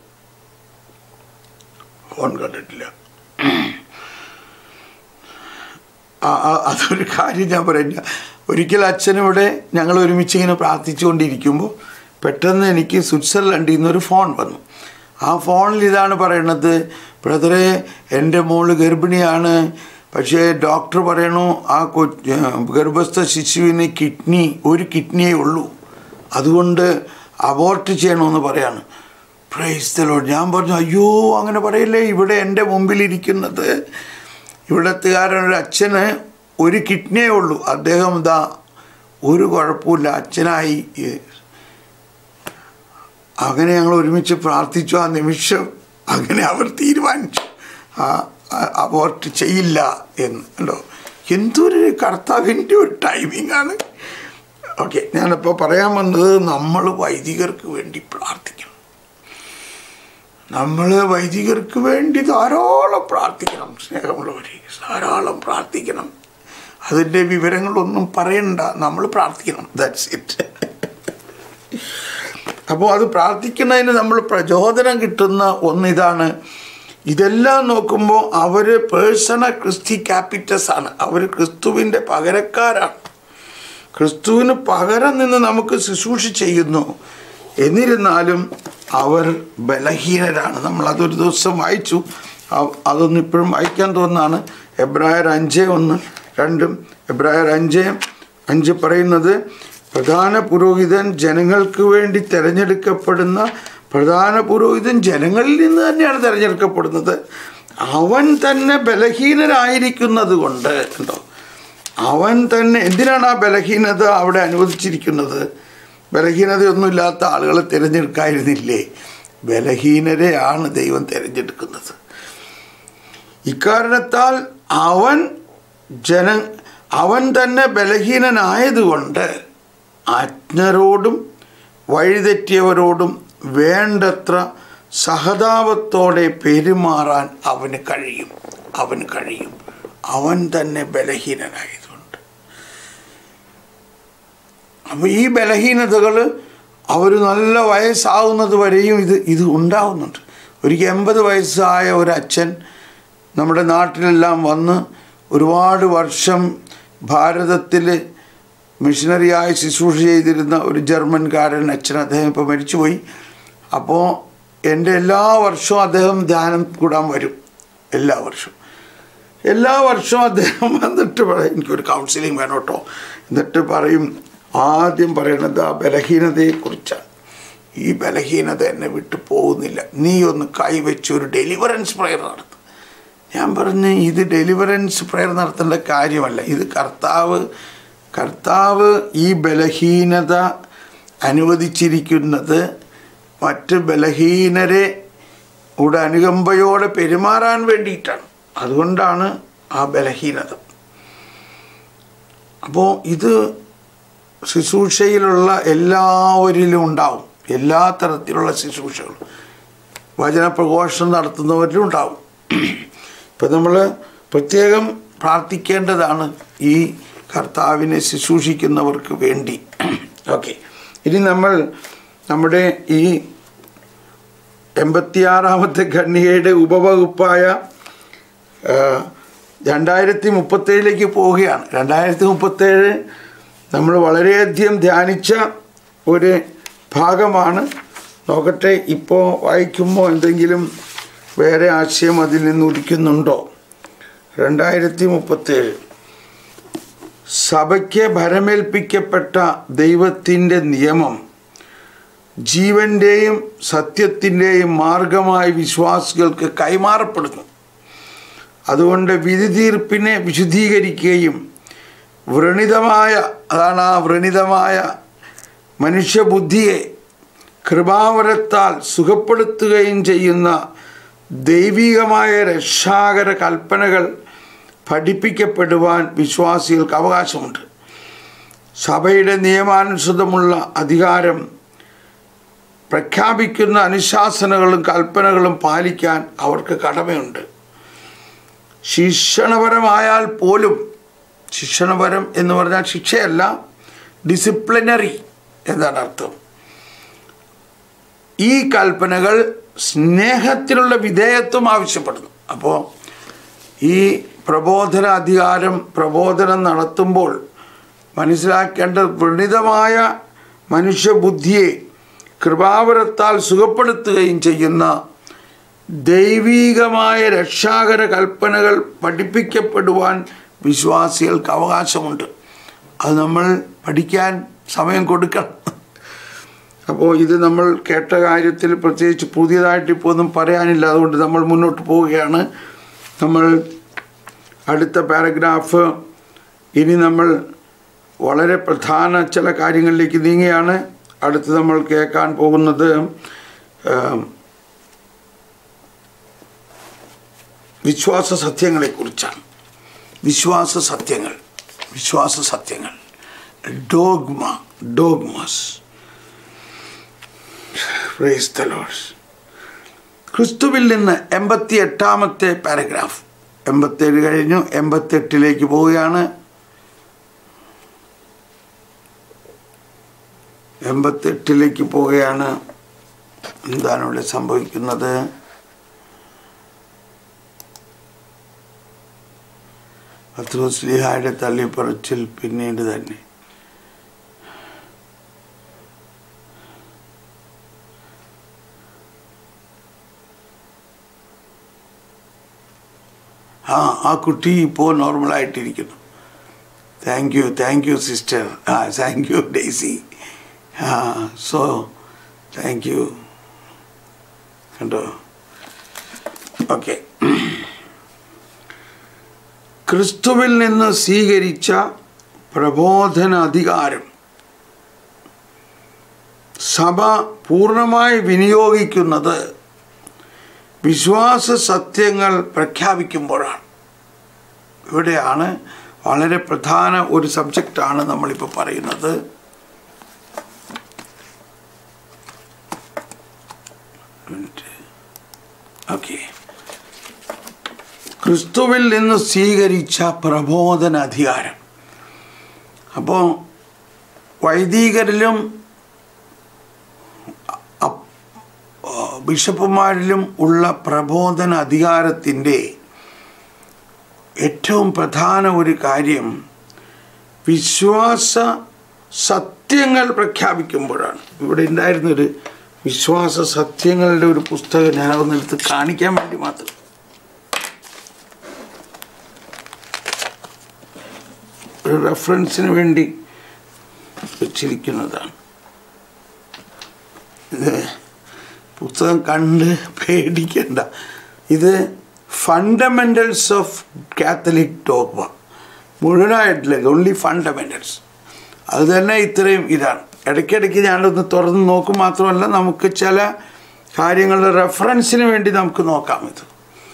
ഫോൺ കണ്ടിട്ടില്ല അതൊരു കാര്യം ഞാൻ പറയാം ഒരിക്കൽ അച്ഛനിവിടെ ഞങ്ങൾ ഒരുമിച്ച് ഇങ്ങനെ പ്രാർത്ഥിച്ചുകൊണ്ടിരിക്കുമ്പോൾ പെട്ടെന്ന് എനിക്ക് സ്വിറ്റ്സർലൻഡിൽ നിന്നൊരു ഫോൺ വന്നു ആ ഫോണിൽ ഇതാണ് പറയണത് ബ്രദറെ എൻ്റെ മോള് ഗർഭിണിയാണ് പക്ഷേ ഡോക്ടർ പറയണു ആ കൊ ഗർഭസ്ഥ ശിശുവിന് കിഡ്നി ഒരു കിഡ്നിയേ ഉള്ളൂ അതുകൊണ്ട് അബോർട്ട് ചെയ്യണമെന്ന് പറയാണ് പ്രൈസ് ദലോഡ് ഞാൻ പറഞ്ഞു അയ്യോ അങ്ങനെ പറയില്ലേ ഇവിടെ എൻ്റെ മുമ്പിലിരിക്കുന്നത് ഇവിടത്തുകാരൻ ഒരു അച്ഛന് ഒരു കിഡ്നിയേ ഉള്ളൂ അദ്ദേഹം ഇതാ ഒരു കുഴപ്പമില്ല അച്ഛനായി അങ്ങനെ ഞങ്ങൾ ഒരുമിച്ച് പ്രാർത്ഥിച്ചു ആ നിമിഷം അങ്ങനെ അവർ തീരുമാനിച്ചു ആ അബോർട്ട് ചെയ്യില്ല എന്ന് കണ്ടോ എന്തൊരു കർത്താവിൻ്റെ ഒരു ടൈമിംഗ് ആണ് ഓക്കെ ഞാനിപ്പോൾ പറയാൻ വന്നത് നമ്മൾ വൈദികർക്ക് വേണ്ടി പ്രാർത്ഥിക്കണം നമ്മൾ വൈദികർക്ക് വേണ്ടി ധാരാളം പ്രാർത്ഥിക്കണം സ്നേഹമുള്ളവരെ ധാരാളം പ്രാർത്ഥിക്കണം അതിൻ്റെ വിവരങ്ങളൊന്നും പറയണ്ട നമ്മൾ പ്രാർത്ഥിക്കണം ദാറ്റ്സ് ഇറ്റ് അപ്പോൾ അത് പ്രാർത്ഥിക്കുന്നതിന് നമ്മൾ പ്രചോദനം കിട്ടുന്ന ഒന്നിതാണ് ഇതെല്ലാം നോക്കുമ്പോൾ അവർ പേഴ്സണൽ ക്രിസ്റ്റി ക്യാപിറ്റസ് ആണ് അവർ ക്രിസ്തുവിൻ്റെ പകരക്കാരാണ് ക്രിസ്തുവിന് പകരം നിന്ന് നമുക്ക് ശുശ്രൂഷ ചെയ്യുന്നു എന്നിരുന്നാലും അവർ ബലഹീനരാണ് നമ്മൾ അതൊരു ദിവസം വായിച്ചു അതൊന്നും ഇപ്പോഴും വായിക്കാൻ തോന്നുന്നതാണ് എബ്രായർ അഞ്ച് ഒന്ന് രണ്ടും എബ്രായർ അഞ്ച് അഞ്ച് പറയുന്നത് പ്രധാന പുരോഹിതൻ ജനങ്ങൾക്ക് വേണ്ടി തിരഞ്ഞെടുക്കപ്പെടുന്ന പ്രധാന പുരോഹിതൻ ജനങ്ങളിൽ നിന്ന് തന്നെയാണ് തിരഞ്ഞെടുക്കപ്പെടുന്നത് അവൻ തന്നെ ബലഹീനരായിരിക്കുന്നത് കൊണ്ട് ഉണ്ടോ അവൻ തന്നെ എന്തിനാണ് ആ ബലഹീനത അവിടെ അനുവദിച്ചിരിക്കുന്നത് ബലഹീനതയൊന്നുമില്ലാത്ത ആളുകളെ തിരഞ്ഞെടുക്കായിരുന്നില്ലേ ബലഹീനരെയാണ് ദൈവം തിരഞ്ഞെടുക്കുന്നത് ഇക്കാരണത്താൽ അവൻ ജന അവൻ തന്നെ ബലഹീനനായതുകൊണ്ട് അജ്ഞരോടും വഴിതെറ്റിയവരോടും വേണ്ടത്ര സഹതാപത്തോടെ പെരുമാറാൻ അവന് കഴിയും അവന് കഴിയും അവൻ തന്നെ ബലഹീനനായതുകൊണ്ട് അപ്പോൾ ഈ ബലഹീനതകൾ അവർ നല്ല വയസ്സാവുന്നത് വരെയും ഇത് ഇത് ഉണ്ടാവുന്നുണ്ട് ഒരിക്കൽ എൺപത് വയസ്സായ ഒരു അച്ഛൻ നമ്മുടെ നാട്ടിലെല്ലാം വന്ന് ഒരുപാട് വർഷം ഭാരതത്തിൽ മിഷനറിയായി ശുശ്രൂഷ ചെയ്തിരുന്ന ഒരു ജർമ്മൻകാരൻ അച്ഛൻ അദ്ദേഹം ഇപ്പോൾ മരിച്ചുപോയി അപ്പോൾ എൻ്റെ എല്ലാ വർഷവും അദ്ദേഹം ധ്യാനം കൂടാൻ വരും എല്ലാ വർഷവും എല്ലാ വർഷവും അദ്ദേഹം വന്നിട്ട് പറയും എനിക്കൊരു കൗൺസിലിംഗ് വേണം കേട്ടോ എന്നിട്ട് പറയും ആദ്യം പറയണത് ആ ബലഹീനതയെക്കുറിച്ചാണ് ഈ ബലഹീനത എന്നെ വിട്ടു പോകുന്നില്ല നീ ഒന്ന് കൈവച്ച് ഒരു ഡെലിവറൻസ് പ്രയർ നടത്തും ഞാൻ പറഞ്ഞ് ഇത് ഡെലിവറൻസ് പ്രയർ നടത്തേണ്ട കാര്യമല്ല ഇത് കർത്താവ് കർത്താവ് ഈ ബലഹീനത അനുവദിച്ചിരിക്കുന്നത് മറ്റ് ബലഹീനരെ ഇവിടെ അനുകമ്പയോടെ പെരുമാറാൻ വേണ്ടിയിട്ടാണ് അതുകൊണ്ടാണ് ആ ബലഹീനത അപ്പോൾ ഇത് ശുശ്രൂഷയിലുള്ള എല്ലാവരിലും ഉണ്ടാവും എല്ലാ തരത്തിലുള്ള ശുശ്രൂഷകളും വചനപ്രഘോഷണം നടത്തുന്നവരിലും ഉണ്ടാവും ഇപ്പം നമ്മൾ പ്രത്യേകം പ്രാർത്ഥിക്കേണ്ടതാണ് ഈ കർത്താവിനെ ശുശ്രൂഷിക്കുന്നവർക്ക് വേണ്ടി ഓക്കെ ഇനി നമ്മൾ നമ്മുടെ ഈ എൺപത്തിയാറാമത്തെ ഖണ്ഡികയുടെ ഉപവകുപ്പായ ആ, രണ്ടായിരത്തി മുപ്പത്തേഴിലേക്ക് പോവുകയാണ് രണ്ടായിരത്തി മുപ്പത്തേഴ് നമ്മൾ വളരെയധികം ധ്യാനിച്ച ഒരു ഭാഗമാണ് നോക്കട്ടെ ഇപ്പോൾ വായിക്കുമ്പോൾ എന്തെങ്കിലും വേറെ ആശയം അതിൽ നിന്ന് ഉദിക്കുന്നുണ്ടോ രണ്ടായിരത്തി മുപ്പത്തേഴ് സഭയ്ക്ക് ഭരമേൽപ്പിക്കപ്പെട്ട ദൈവത്തിൻ്റെ നിയമം ജീവൻ്റെയും സത്യത്തിൻ്റെയും മാർഗമായി വിശ്വാസികൾക്ക് കൈമാറപ്പെടുന്നു അതുകൊണ്ട് വിധി തീർപ്പിനെ വിശുദ്ധീകരിക്കുകയും വ്രണിതമായ അതാണ് ആ വ്രണിതമായ മനുഷ്യബുദ്ധിയെ കൃപാവരത്താൽ സുഖപ്പെടുത്തുകയും ചെയ്യുന്ന ദൈവികമായ രക്ഷാകര കൽപ്പനകൾ പഠിപ്പിക്കപ്പെടുവാൻ വിശ്വാസികൾക്ക് അവകാശമുണ്ട് സഭയുടെ നിയമാനുസൃതമുള്ള അധികാരം പ്രഖ്യാപിക്കുന്ന അനുശാസനകളും കൽപ്പനകളും പാലിക്കാൻ അവർക്ക് കടമയുണ്ട് ശിക്ഷണപരമായാൽ പോലും ശിക്ഷണപരം എന്ന് പറഞ്ഞാൽ ശിക്ഷയല്ല ഡിസിപ്ലിനറി എന്നാണ് അർത്ഥം ഈ കൽപ്പനകൾ സ്നേഹത്തിലുള്ള വിധേയത്വം ആവശ്യപ്പെടുന്നു അപ്പോൾ ഈ പ്രബോധന അധികാരം പ്രബോധനം നടത്തുമ്പോൾ മനസ്സിലാക്കേണ്ട വ്രണിതമായ മനുഷ്യബുദ്ധിയെ കൃപാവരത്താൽ സുഖപ്പെടുത്തുകയും ചെയ്യുന്ന ദൈവീകമായ രക്ഷാകര കൽപ്പനകൾ പഠിപ്പിക്കപ്പെടുവാൻ വിശ്വാസികൾക്ക് അവകാശമുണ്ട് അത് നമ്മൾ പഠിക്കാൻ സമയം കൊടുക്കണം അപ്പോൾ ഇത് നമ്മൾ കേട്ട കാര്യത്തിൽ പ്രത്യേകിച്ച് പുതിയതായിട്ട് ഇപ്പോൾ ഒന്നും പറയാനില്ല അതുകൊണ്ട് നമ്മൾ മുന്നോട്ട് പോവുകയാണ് നമ്മൾ അടുത്ത പാരഗ്രാഫ് ഇനി നമ്മൾ വളരെ പ്രധാന ചില കാര്യങ്ങളിലേക്ക് നീങ്ങുകയാണ് അടുത്ത് നമ്മൾ കേൾക്കാൻ പോകുന്നത് ഏം, വിശ്വാസ സത്യങ്ങളെക്കുറിച്ചാണ് വിശ്വാസ സത്യങ്ങൾ വിശ്വാസ സത്യങ്ങൾ dogma dogmas praise the Lord ക്രിസ്തുവിൽ നിന്ന് എൺപത്തി എട്ടാമത്തെ പാരഗ്രാഫ് എൺപത്തേഴ് കഴിഞ്ഞു എൺപത്തെട്ടിലേക്ക് പോവുകയാണ് എൺപത്തെട്ടിലേക്ക് പോവുകയാണ് എന്താണ് ഇവിടെ സംഭവിക്കുന്നത് പത്രോസ്ലിഹായുടെ തള്ളിപ്പറച്ചിൽ പിന്നീട് തന്നെ ആ ആ കുട്ടി ഇപ്പോൾ നോർമലായിട്ടിരിക്കുന്നു thank you thank you sister ആ താങ്ക് യു ഡേസി ആ സോ താങ്ക് യു കണ്ടോ ഓക്കെ ക്രിസ്തുവിൽ നിന്ന് സ്വീകരിച്ച പ്രബോധന അധികാരം സഭ പൂർണ്ണമായി വിനിയോഗിക്കുന്നത് വിശ്വാസ സത്യങ്ങൾ പ്രഖ്യാപിക്കുമ്പോഴാണ് ഇവിടെയാണ് വളരെ പ്രധാന ഒരു സബ്ജക്റ്റാണ് നമ്മളിപ്പോൾ പറയുന്നത് ഓക്കെ ക്രിസ്തുവിൽ നിന്ന് സ്വീകരിച്ച പ്രബോധന അധികാരം അപ്പോൾ വൈദികരിലും അപ്- ആ, ബിഷപ്പുമാരിലും ഉള്ള പ്രബോധന അധികാരത്തിൻ്റെ ഏറ്റവും പ്രധാന ഒരു കാര്യം വിശ്വാസ സത്യങ്ങൾ പ്രഖ്യാപിക്കുമ്പോഴാണ് ഇവിടെ ഉണ്ടായിരുന്നൊരു വിശ്വാസ സത്യങ്ങളുടെ ഒരു പുസ്തകം ഞാനതൊന്ന് എടുത്ത് കാണിക്കാൻ വേണ്ടി മാത്രം ഒരു റെഫറൻസിന് വേണ്ടി വെച്ചിരിക്കുന്നതാണ് ഇത് പുസ്തകം കണ്ട് പേടിക്കണ്ട ഇത് ഫണ്ടമെൻ്റൽസ് ഓഫ് കാത്തലിക് ഡോഗ്മ മുഴുവനായിട്ടില്ല ഓൺലി ഫണ്ടമെൻ്റൽസ് അത് തന്നെ ഇത്രയും ഇതാണ് ഇടയ്ക്കിടയ്ക്ക് ഞാനൊന്ന് തുറന്ന് നോക്കും മാത്രമല്ല നമുക്ക് ചില കാര്യങ്ങളുടെ റെഫറൻസിന് വേണ്ടി നമുക്ക് നോക്കാം ഇത്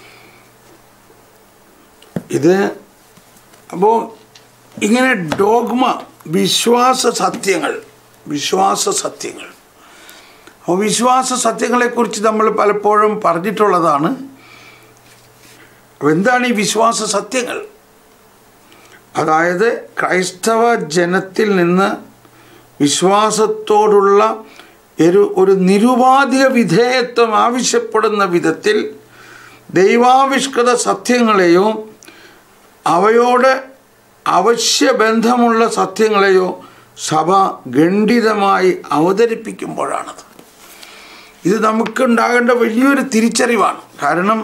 ഇത് അപ്പോൾ ഇങ്ങനെ ഡോഗ്മ വിശ്വാസ സത്യങ്ങൾ വിശ്വാസ സത്യങ്ങൾ അപ്പോൾ വിശ്വാസ സത്യങ്ങളെക്കുറിച്ച് നമ്മൾ പലപ്പോഴും പറഞ്ഞിട്ടുള്ളതാണ് അപ്പോൾ എന്താണ് ഈ വിശ്വാസ സത്യങ്ങൾ അതായത് ക്രൈസ്തവ ജനത്തിൽ നിന്ന് വിശ്വാസത്തോടുള്ള ഒരു ഒരു നിരുപാധിക വിധേയത്വം ആവശ്യപ്പെടുന്ന വിധത്തിൽ ദൈവാവിഷ്കൃത സത്യങ്ങളെയോ അവയോട് അവശ്യബന്ധമുള്ള സത്യങ്ങളെയോ സഭ ഖണ്ഡിതമായി അവതരിപ്പിക്കുമ്പോഴാണത് ഇത് നമുക്കുണ്ടാകേണ്ട വലിയൊരു തിരിച്ചറിവാണ് കാരണം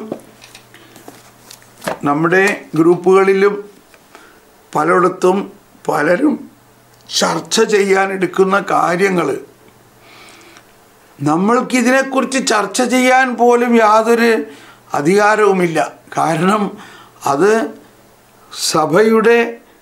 നമ്മുടെ ഗ്രൂപ്പുകളിലും പലയിടത്തും പലരും ചർച്ച ചെയ്യാൻ എടുക്കുന്ന കാര്യങ്ങൾ നമ്മൾക്കിതിനെക്കുറിച്ച് ചർച്ച ചെയ്യാൻ പോലും യാതൊരു അധികാരവുമില്ല കാരണം അത് സഭയുടെ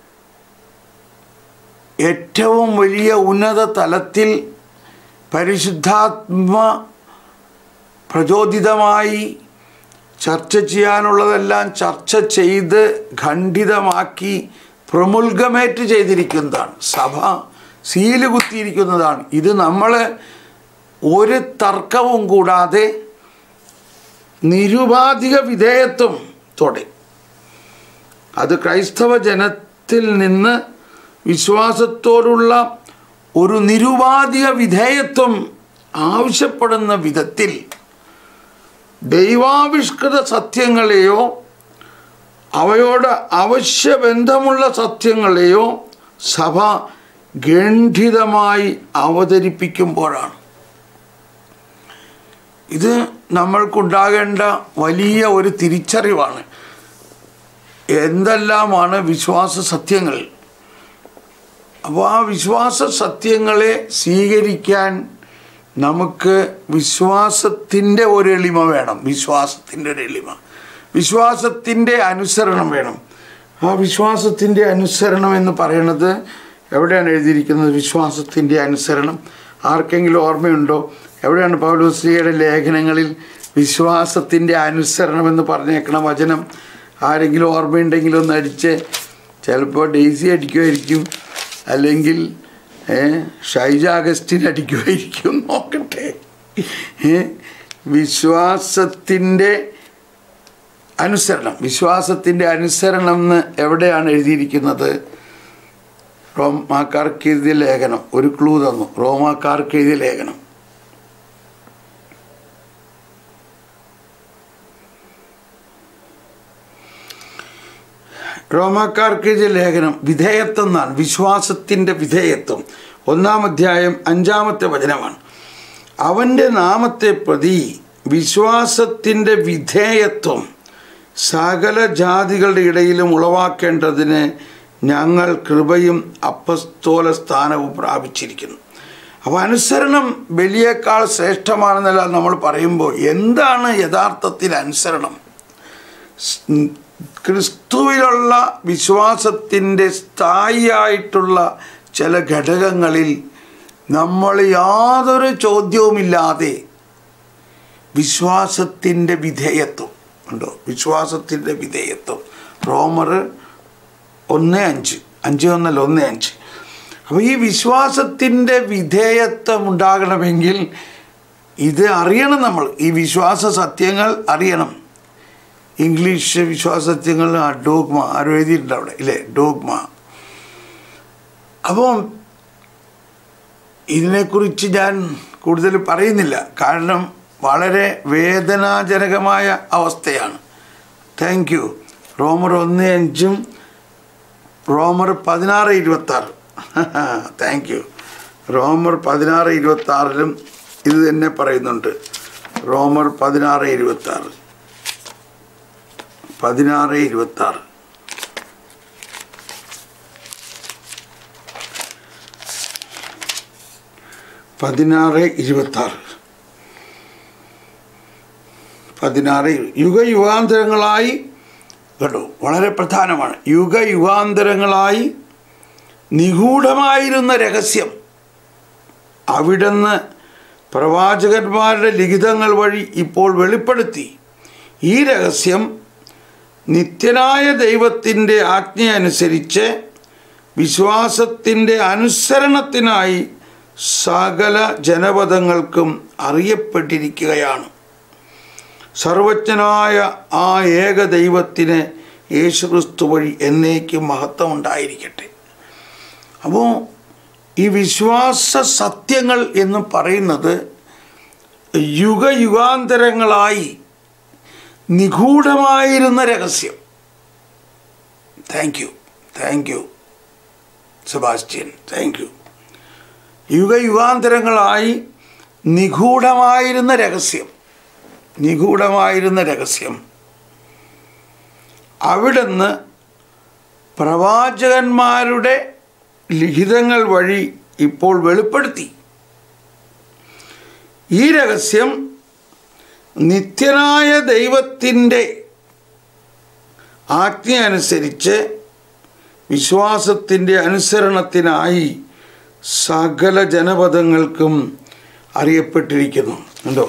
ഏറ്റവും വലിയ ഉന്നത തലത്തിൽ പരിശുദ്ധാത്മ പ്രചോദിതമായി ചർച്ച ചെയ്യാനുള്ളതെല്ലാം ചർച്ച ചെയ്ത് ഖണ്ഡിതമാക്കി പ്രമുൽഗമേറ്റ് ചെയ്തിരിക്കുന്നതാണ് സഭ സീല് കുത്തിയിരിക്കുന്നതാണ് ഇത് നമ്മൾ ഒരു തർക്കവും കൂടാതെ നിരുപാധിക വിധേയത്വത്തോടെ അത് ക്രൈസ്തവ ജനത്തിൽ നിന്ന് വിശ്വാസത്തോടുള്ള ഒരു നിരുപാധിക വിധേയത്വം ആവശ്യപ്പെടുന്ന വിധത്തിൽ ദൈവാവിഷ്കൃത സത്യങ്ങളെയോ അവയോട് അവശ്യബന്ധമുള്ള സത്യങ്ങളെയോ സഭ ഗണ്ഡിതമായി അവതരിപ്പിക്കുമ്പോഴാണ് ഇത് നമ്മൾക്കുണ്ടാകേണ്ട വലിയ ഒരു തിരിച്ചറിവാണ് എന്തെല്ലാമാണ് വിശ്വാസ സത്യങ്ങൾ അപ്പോൾ ആ വിശ്വാസ സത്യങ്ങളെ സ്വീകരിക്കാൻ നമുക്ക് വിശ്വാസത്തിൻ്റെ ഒരു എളിമ വേണം വിശ്വാസത്തിൻ്റെ ഒരു എളിമ വിശ്വാസത്തിൻ്റെ അനുസരണം വേണം ആ വിശ്വാസത്തിൻ്റെ അനുസരണം എന്ന് പറയുന്നത് എവിടെയാണ് എഴുതിയിരിക്കുന്നത് വിശ്വാസത്തിൻ്റെ അനുസരണം ആർക്കെങ്കിലും ഓർമ്മയുണ്ടോ എവിടെയാണ് പൗലോസ്ലിയുടെ ലേഖനങ്ങളിൽ വിശ്വാസത്തിൻ്റെ അനുസരണം എന്ന് പറഞ്ഞേക്കണ വചനം ആരെങ്കിലും ഓർമ്മയുണ്ടെങ്കിൽ ഒന്ന് അടിച്ച് ചിലപ്പോൾ ഡെയ്സി അടിക്കുമായിരിക്കും അല്ലെങ്കിൽ ഏ, ഷൈജ അഗസ്റ്റിൻ അടിക്കുമായിരിക്കും നോക്കട്ടെ ഏ, വിശ്വാസത്തിൻ്റെ അനുസരണം വിശ്വാസത്തിൻ്റെ അനുസരണം എന്ന് എവിടെയാണ് എഴുതിയിരിക്കുന്നത് റോമാക്കാർക്ക് എഴുതിയ ലേഖനം ഒരു ക്ലൂ തന്നു റോമാക്കാർക്ക് എഴുതിയ ലേഖനം റോമാക്കാർക്ക് എഴുതിയ ലേഖനം വിധേയത്വം എന്നാണ് വിശ്വാസത്തിൻ്റെ വിധേയത്വം ഒന്നാം അധ്യായം അഞ്ചാമത്തെ വചനമാണ് അവൻ്റെ നാമത്തെ പ്രതി വിശ്വാസത്തിൻ്റെ വിധേയത്വം സകല ജാതികളുടെ ഇടയിലും ഉളവാക്കേണ്ടതിന് ഞങ്ങൾ കൃപയും അപ്പസ്തോല സ്ഥാനവും പ്രാപിച്ചിരിക്കുന്നു അപ്പോൾ അനുസരണം ബലിയേക്കാൾ ശ്രേഷ്ഠമാണെന്നല്ല നമ്മൾ പറയുമ്പോൾ എന്താണ് യഥാർത്ഥത്തിൽ അനുസരണം സ്- ക്രിസ്തുവിലുള്ള വിശ്വാസത്തിൻ്റെ സ്ഥായിയായിട്ടുള്ള ചില ഘടകങ്ങളിൽ നമ്മൾ യാതൊരു ചോദ്യവുമില്ലാതെ വിശ്വാസത്തിൻ്റെ വിധേയത്വം ഉണ്ടോ വിശ്വാസത്തിൻ്റെ വിധേയത്വം റോമർ ഒന്ന് അഞ്ച് അഞ്ച് ഒന്നല്ല ഒന്ന് അഞ്ച് അപ്പോൾ ഈ വിശ്വാസത്തിൻ്റെ വിധേയത്വം ഉണ്ടാകണമെങ്കിൽ ഇത് അറിയണം നമ്മൾ ഈ വിശ്വാസ സത്യങ്ങൾ അറിയണം ഇംഗ്ലീഷ് വിശ്വാസത്യങ്ങൾ ആ ഡോഗ്മ ആരും എഴുതിയിട്ടുണ്ട് അവിടെ ഇല്ലേ ഡോഗ്മ അപ്പം ഇതിനെക്കുറിച്ച് ഞാൻ കൂടുതൽ പറയുന്നില്ല കാരണം വളരെ വേദനാജനകമായ അവസ്ഥയാണ് താങ്ക് യു റോമർ ഒന്ന് അഞ്ചും റോമർ പതിനാറ് ഇരുപത്താറ് താങ്ക് യു റോമർ പതിനാറ് ഇരുപത്താറിലും ഇത് തന്നെ പറയുന്നുണ്ട് റോമർ പതിനാറ് ഇരുപത്താറ് പതിനാറ് ഇരുപത്താറ് പതിനാറ് ഇരുപത്താറ് പതിനാറ് യുഗയുഗാന്തരങ്ങളായി കേട്ടോ വളരെ പ്രധാനമാണ് യുഗയുഗാന്തരങ്ങളായി നിഗൂഢമായിരുന്ന രഹസ്യം അവിടുന്ന് പ്രവാചകന്മാരുടെ ലിഖിതങ്ങൾ വഴി ഇപ്പോൾ വെളിപ്പെടുത്തി ഈ രഹസ്യം നിത്യനായ ദൈവത്തിൻ്റെ ആജ്ഞയനുസരിച്ച് വിശ്വാസത്തിൻ്റെ അനുസരണത്തിനായി സകല ജനപദങ്ങൾക്കും അറിയപ്പെട്ടിരിക്കുകയാണ് സർവജ്ഞനായ ആ ഏക ദൈവത്തിന് യേശുക്രിസ്തു വഴി എന്നേക്കും മഹത്വം ഉണ്ടായിരിക്കട്ടെ അപ്പോൾ ഈ വിശ്വാസ സത്യങ്ങൾ എന്ന് പറയുന്നത് യുഗയുഗാന്തരങ്ങളായി നിഗൂഢമായിരുന്ന രഹസ്യം thank you thank you Sebastian thank you യുഗയുഗാന്തരങ്ങളായി നിഗൂഢമായിരുന്ന രഹസ്യം നിഗൂഢമായിരുന്ന രഹസ്യം അവിടുന്ന് പ്രവാചകന്മാരുടെ ലിഖിതങ്ങൾ വഴി ഇപ്പോൾ വെളിപ്പെടുത്തി ഈ രഹസ്യം നിത്യനായ ദൈവത്തിൻ്റെ ആജ്ഞ അനുസരിച്ച് വിശ്വാസത്തിൻ്റെ അനുസരണത്തിനായി സകല ജനപദങ്ങൾക്കും അറിയപ്പെട്ടിരിക്കുന്നു ഉണ്ടോ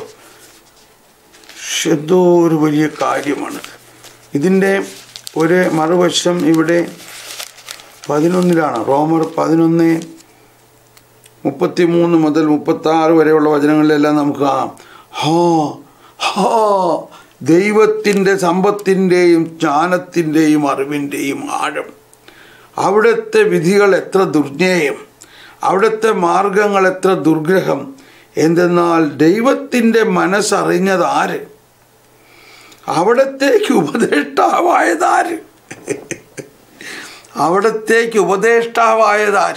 എന്തോ ഒരു വലിയ കാര്യമാണ് ഇതിൻ്റെ ഒരു മറുവശം ഇവിടെ പതിനൊന്നിലാണ് റോമർ പതിനൊന്ന് മുപ്പത്തി മൂന്ന് മുതൽ മുപ്പത്തി ആറ് വരെയുള്ള വചനങ്ങളിലെല്ലാം നമുക്ക് കാണാം ഹോ ഹോ ദൈവത്തിൻ്റെ സമ്പത്തിൻ്റെയും ജ്ഞാനത്തിൻ്റെയും അറിവിൻ്റെയും ആഴം അവിടുത്തെ വിധികൾ എത്ര ദുർജ്ഞേയം അവിടുത്തെ മാർഗങ്ങൾ എത്ര ദുർഗ്രഹം എന്തെന്നാൽ ദൈവത്തിൻ്റെ മനസ്സറിഞ്ഞത് ആര് അവിടത്തേക്ക് ഉപദേഷ്ടാവായതാര് അവിടത്തേക്ക് ഉപദേഷ്ടാവായതാര്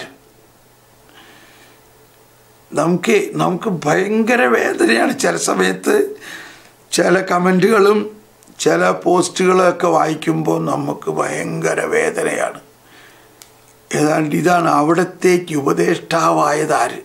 നമുക്ക് നമുക്ക് ഭയങ്കര വേദനയാണ് ചില സമയത്ത് ചില കമൻറ്റുകളും ചില പോസ്റ്റുകളൊക്കെ വായിക്കുമ്പോൾ നമുക്ക് ഭയങ്കര വേദനയാണ് ഏതാണ്ട് ഇതാണ് അവിടത്തേക്ക് ഉപദേഷ്ടാവായതാര്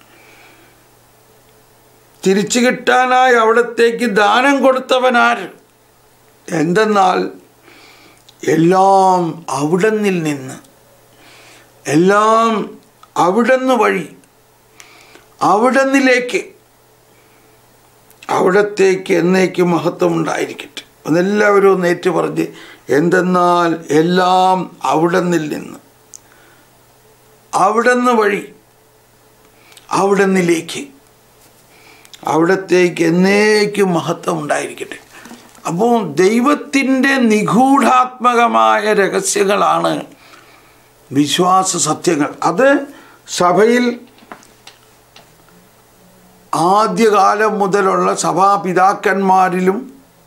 തിരിച്ചു കിട്ടാനായി അവിടത്തേക്ക് ദാനം കൊടുത്തവനാര് എന്തെന്നാൽ എല്ലാം അവിടന്നിൽ നിന്ന് എല്ലാം അവിടുന്ന് വഴി അവിടന്നിലേക്ക് അവിടത്തേക്ക് എന്നേക്ക് മഹത്വം ഉണ്ടായിരിക്കട്ടെ അതെല്ലാവരും ഒന്ന് ഏറ്റു പറഞ്ഞ് എന്തെന്നാൽ എല്ലാം അവിടന്നിൽ നിന്ന് അവിടുന്ന് വഴി അവിടന്നിലേക്ക് അവിടത്തേക്ക് എന്നേക്കും മഹത്വം ഉണ്ടായിരിക്കട്ടെ അപ്പോൾ ദൈവത്തിൻ്റെ നിഗൂഢാത്മകമായ രഹസ്യങ്ങളാണ് വിശ്വാസ സത്യങ്ങൾ അത് സഭയിൽ ആദ്യകാലം മുതലുള്ള സഭാപിതാക്കന്മാരിലും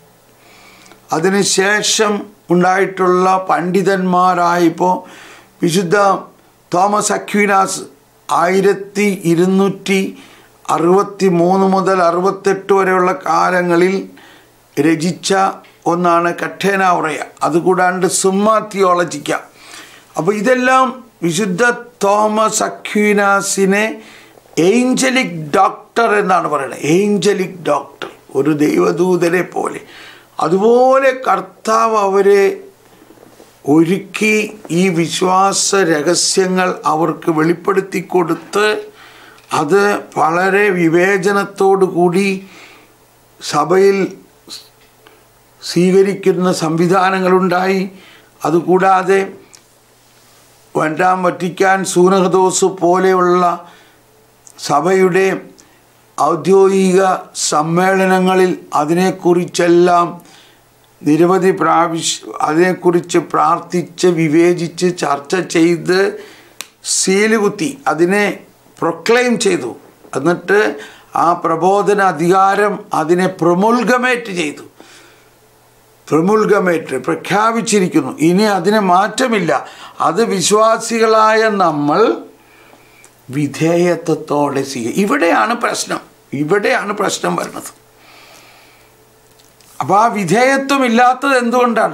അതിനുശേഷം ഉണ്ടായിട്ടുള്ള പണ്ഡിതന്മാരായിപ്പോൾ വിശുദ്ധ തോമസ് അക്വിനാസ് ആയിരത്തി ഇരുന്നൂറ്റി അറുപത്തി മൂന്ന് മുതൽ അറുപത്തെട്ട് വരെയുള്ള കാലങ്ങളിൽ രചിച്ച ഒന്നാണ് കഠേനാവറയ അതുകൂടാണ്ട് സുമ്മ തിയോളജിക്ക അപ്പോൾ ഇതെല്ലാം വിശുദ്ധ തോമസ് അക്വീനാസിനെ ഏഞ്ചലിക് ഡോക്ടർ എന്നാണ് പറയുന്നത് ഏഞ്ചലിക് ഡോക്ടർ ഒരു ദൈവദൂതനെ പോലെ അതുപോലെ കർത്താവ് അവരെ ഒരുക്കി ഈ വിശ്വാസ രഹസ്യങ്ങൾ അവർക്ക് വെളിപ്പെടുത്തി കൊടുത്ത് അത് വളരെ വിവേചനത്തോടു കൂടി സഭയിൽ സ്വീകരിക്കുന്ന സംവിധാനങ്ങളുണ്ടായി അതുകൂടാതെ രണ്ടാം വറ്റിക്കാൻ സൂനഹദോസ് പോലെയുള്ള സഭയുടെ ഔദ്യോഗിക സമ്മേളനങ്ങളിൽ അതിനെക്കുറിച്ചെല്ലാം നിരവധി പ്രാവശ്യ അതിനെക്കുറിച്ച് പ്രാർത്ഥിച്ച് വിവേചിച്ച് ചർച്ച ചെയ്ത് സീല് കുത്തി അതിനെ പ്രൊക്ലെയിം ചെയ്തു എന്നിട്ട് ആ പ്രബോധന അധികാരം അതിനെ പ്രൊമുൽഗമേറ്റ് ചെയ്തു പ്രമുൽഗമേറ്റ് പ്രഖ്യാപിച്ചിരിക്കുന്നു ഇനി അതിന് മാറ്റമില്ല അത് വിശ്വാസികളായ നമ്മൾ വിധേയത്വത്തോടെ സ്വീക ഇവിടെയാണ് പ്രശ്നം ഇവിടെയാണ് പ്രശ്നം വരുന്നത് അപ്പോൾ ആ വിധേയത്വം ഇല്ലാത്തത് എന്തുകൊണ്ടാണ്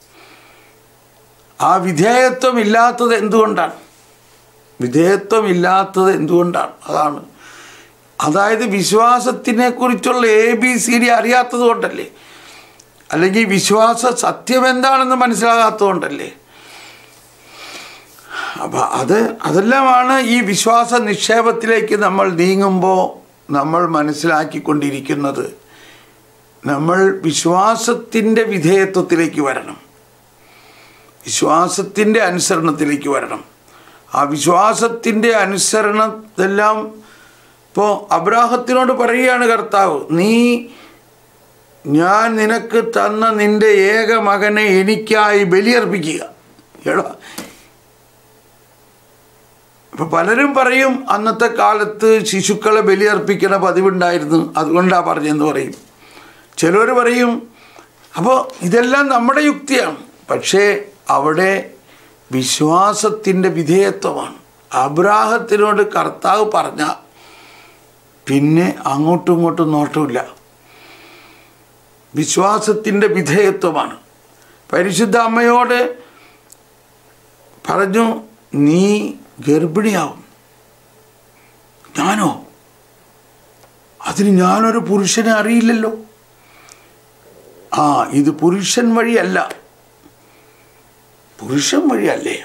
ആ വിധേയത്വം ഇല്ലാത്തത് എന്തുകൊണ്ടാണ് വിധേയത്വം ഇല്ലാത്തത് എന്തുകൊണ്ടാണ് അതാണ് അതായത് വിശ്വാസത്തിനെ കുറിച്ചുള്ള എ ബി സി ഡി അറിയാത്തത് കൊണ്ടല്ലേ അല്ലെങ്കിൽ വിശ്വാസ സത്യം എന്താണെന്ന് മനസ്സിലാകാത്തതുകൊണ്ടല്ലേ അപ്പം അത് അതെല്ലാമാണ് ഈ വിശ്വാസ നിക്ഷേപത്തിലേക്ക് നമ്മൾ നീങ്ങുമ്പോൾ നമ്മൾ മനസ്സിലാക്കിക്കൊണ്ടിരിക്കുന്നത് നമ്മൾ വിശ്വാസത്തിൻ്റെ വിധേയത്വത്തിലേക്ക് വരണം വിശ്വാസത്തിൻ്റെ അനുസരണത്തിലേക്ക് വരണം ആ വിശ്വാസത്തിൻ്റെ അനുസരണം ഇതെല്ലാം ഇപ്പോൾ അബ്രാഹത്തിനോട് പറയുകയാണ് കർത്താവ് നീ ഞാൻ നിനക്ക് തന്ന നിന്റെ ഏക മകനെ എനിക്കായി ബലിയർപ്പിക്കുക എടാ ഇപ്പം പലരും പറയും അന്നത്തെ കാലത്ത് ശിശുക്കളെ ബലിയർപ്പിക്കണ പതിവുണ്ടായിരുന്നു അതുകൊണ്ടാണ് പറഞ്ഞെന്ന് പറയും ചിലർ പറയും അപ്പോൾ ഇതെല്ലാം നമ്മുടെ യുക്തിയാണ് പക്ഷേ അവിടെ വിശ്വാസത്തിൻ്റെ വിധേയത്വമാണ് അബ്രാഹത്തിനോട് കർത്താവ് പറഞ്ഞ പിന്നെ അങ്ങോട്ടും ഇങ്ങോട്ടും നോട്ടമില്ല വിശ്വാസത്തിൻ്റെ വിധേയത്വമാണ് പരിശുദ്ധ അമ്മയോട് പറഞ്ഞു നീ ഗർഭിണിയാവും ഞാനോ അതിന് ഞാനൊരു പുരുഷനെ അറിയില്ലല്ലോ ആ ഇത് പുരുഷൻ വഴിയല്ല പുരുഷൻ വഴിയല്ലേ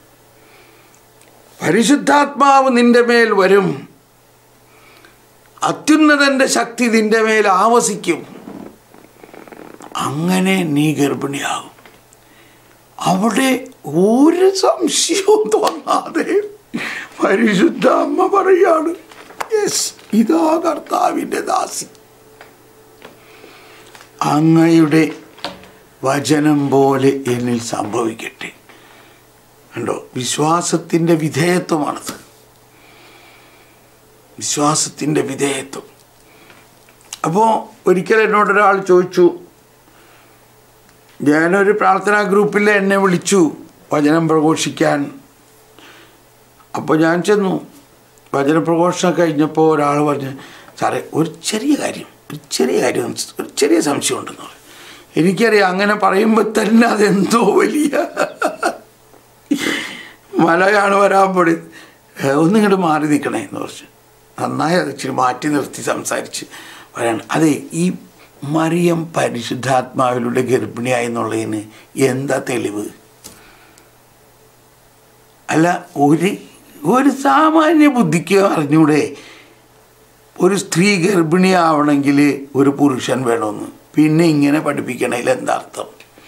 പരിശുദ്ധാത്മാവ് നിന്റെ മേൽ വരും അത്യുന്നതൻ്റെ ശക്തി നിന്റെ മേൽ ആവസിക്കും അങ്ങനെ നീ ഗർഭിണിയാകും അവിടെ ഒരു സംശയവും തോന്നാതെ പരിശുദ്ധ അമ്മ പറയാണ് യെസ് ഇതാ കർത്താവിൻ്റെ ദാസി അങ്ങയുടെ വചനം പോലെ എന്നിൽ സംഭവിക്കട്ടെ കണ്ടോ വിശ്വാസത്തിൻ്റെ വിധേയത്വമാണത് വിശ്വാസത്തിൻ്റെ വിധേയത്വം അപ്പോൾ ഒരിക്കൽ എന്നോടൊരാൾ ചോദിച്ചു ഞാനൊരു പ്രാർത്ഥനാ ഗ്രൂപ്പിൽ എന്നെ വിളിച്ചു വചനം പ്രഘോഷിക്കാൻ അപ്പോൾ ഞാൻ ചെന്നു വചന പ്രഘോഷണം കഴിഞ്ഞപ്പോൾ ഒരാൾ പറഞ്ഞു സാറേ ഒരു ചെറിയ കാര്യം ഒരു ചെറിയ കാര്യം ഒരു ചെറിയ സംശയം ഉണ്ടെന്ന് പറഞ്ഞു എനിക്കറിയാം അങ്ങനെ പറയുമ്പോൾ തന്നെ അതെന്തോ വലിയ മലയാണ് വരാൻ പൊടി ഒന്നിങ്ങോട്ട് മാറി നിൽക്കണേ എന്ന് പറഞ്ഞു നന്നായി അത് ഇച്ചിരി മാറ്റി നിർത്തി സംസാരിച്ച് പറയണം അതെ ഈ മറിയം പരിശുദ്ധാത്മാവിലൂടെ ഗർഭിണിയായി എന്നുള്ളതിന് എന്താ തെളിവ് അല്ല ഒരു ഒരു സാമാന്യ ബുദ്ധിക്ക് അറിഞ്ഞൂടെ ഒരു സ്ത്രീ ഗർഭിണിയാവണമെങ്കിൽ ഒരു പുരുഷൻ വേണമെന്ന് പിന്നെ ഇങ്ങനെ പഠിപ്പിക്കണതിൽ എന്താ അർത്ഥം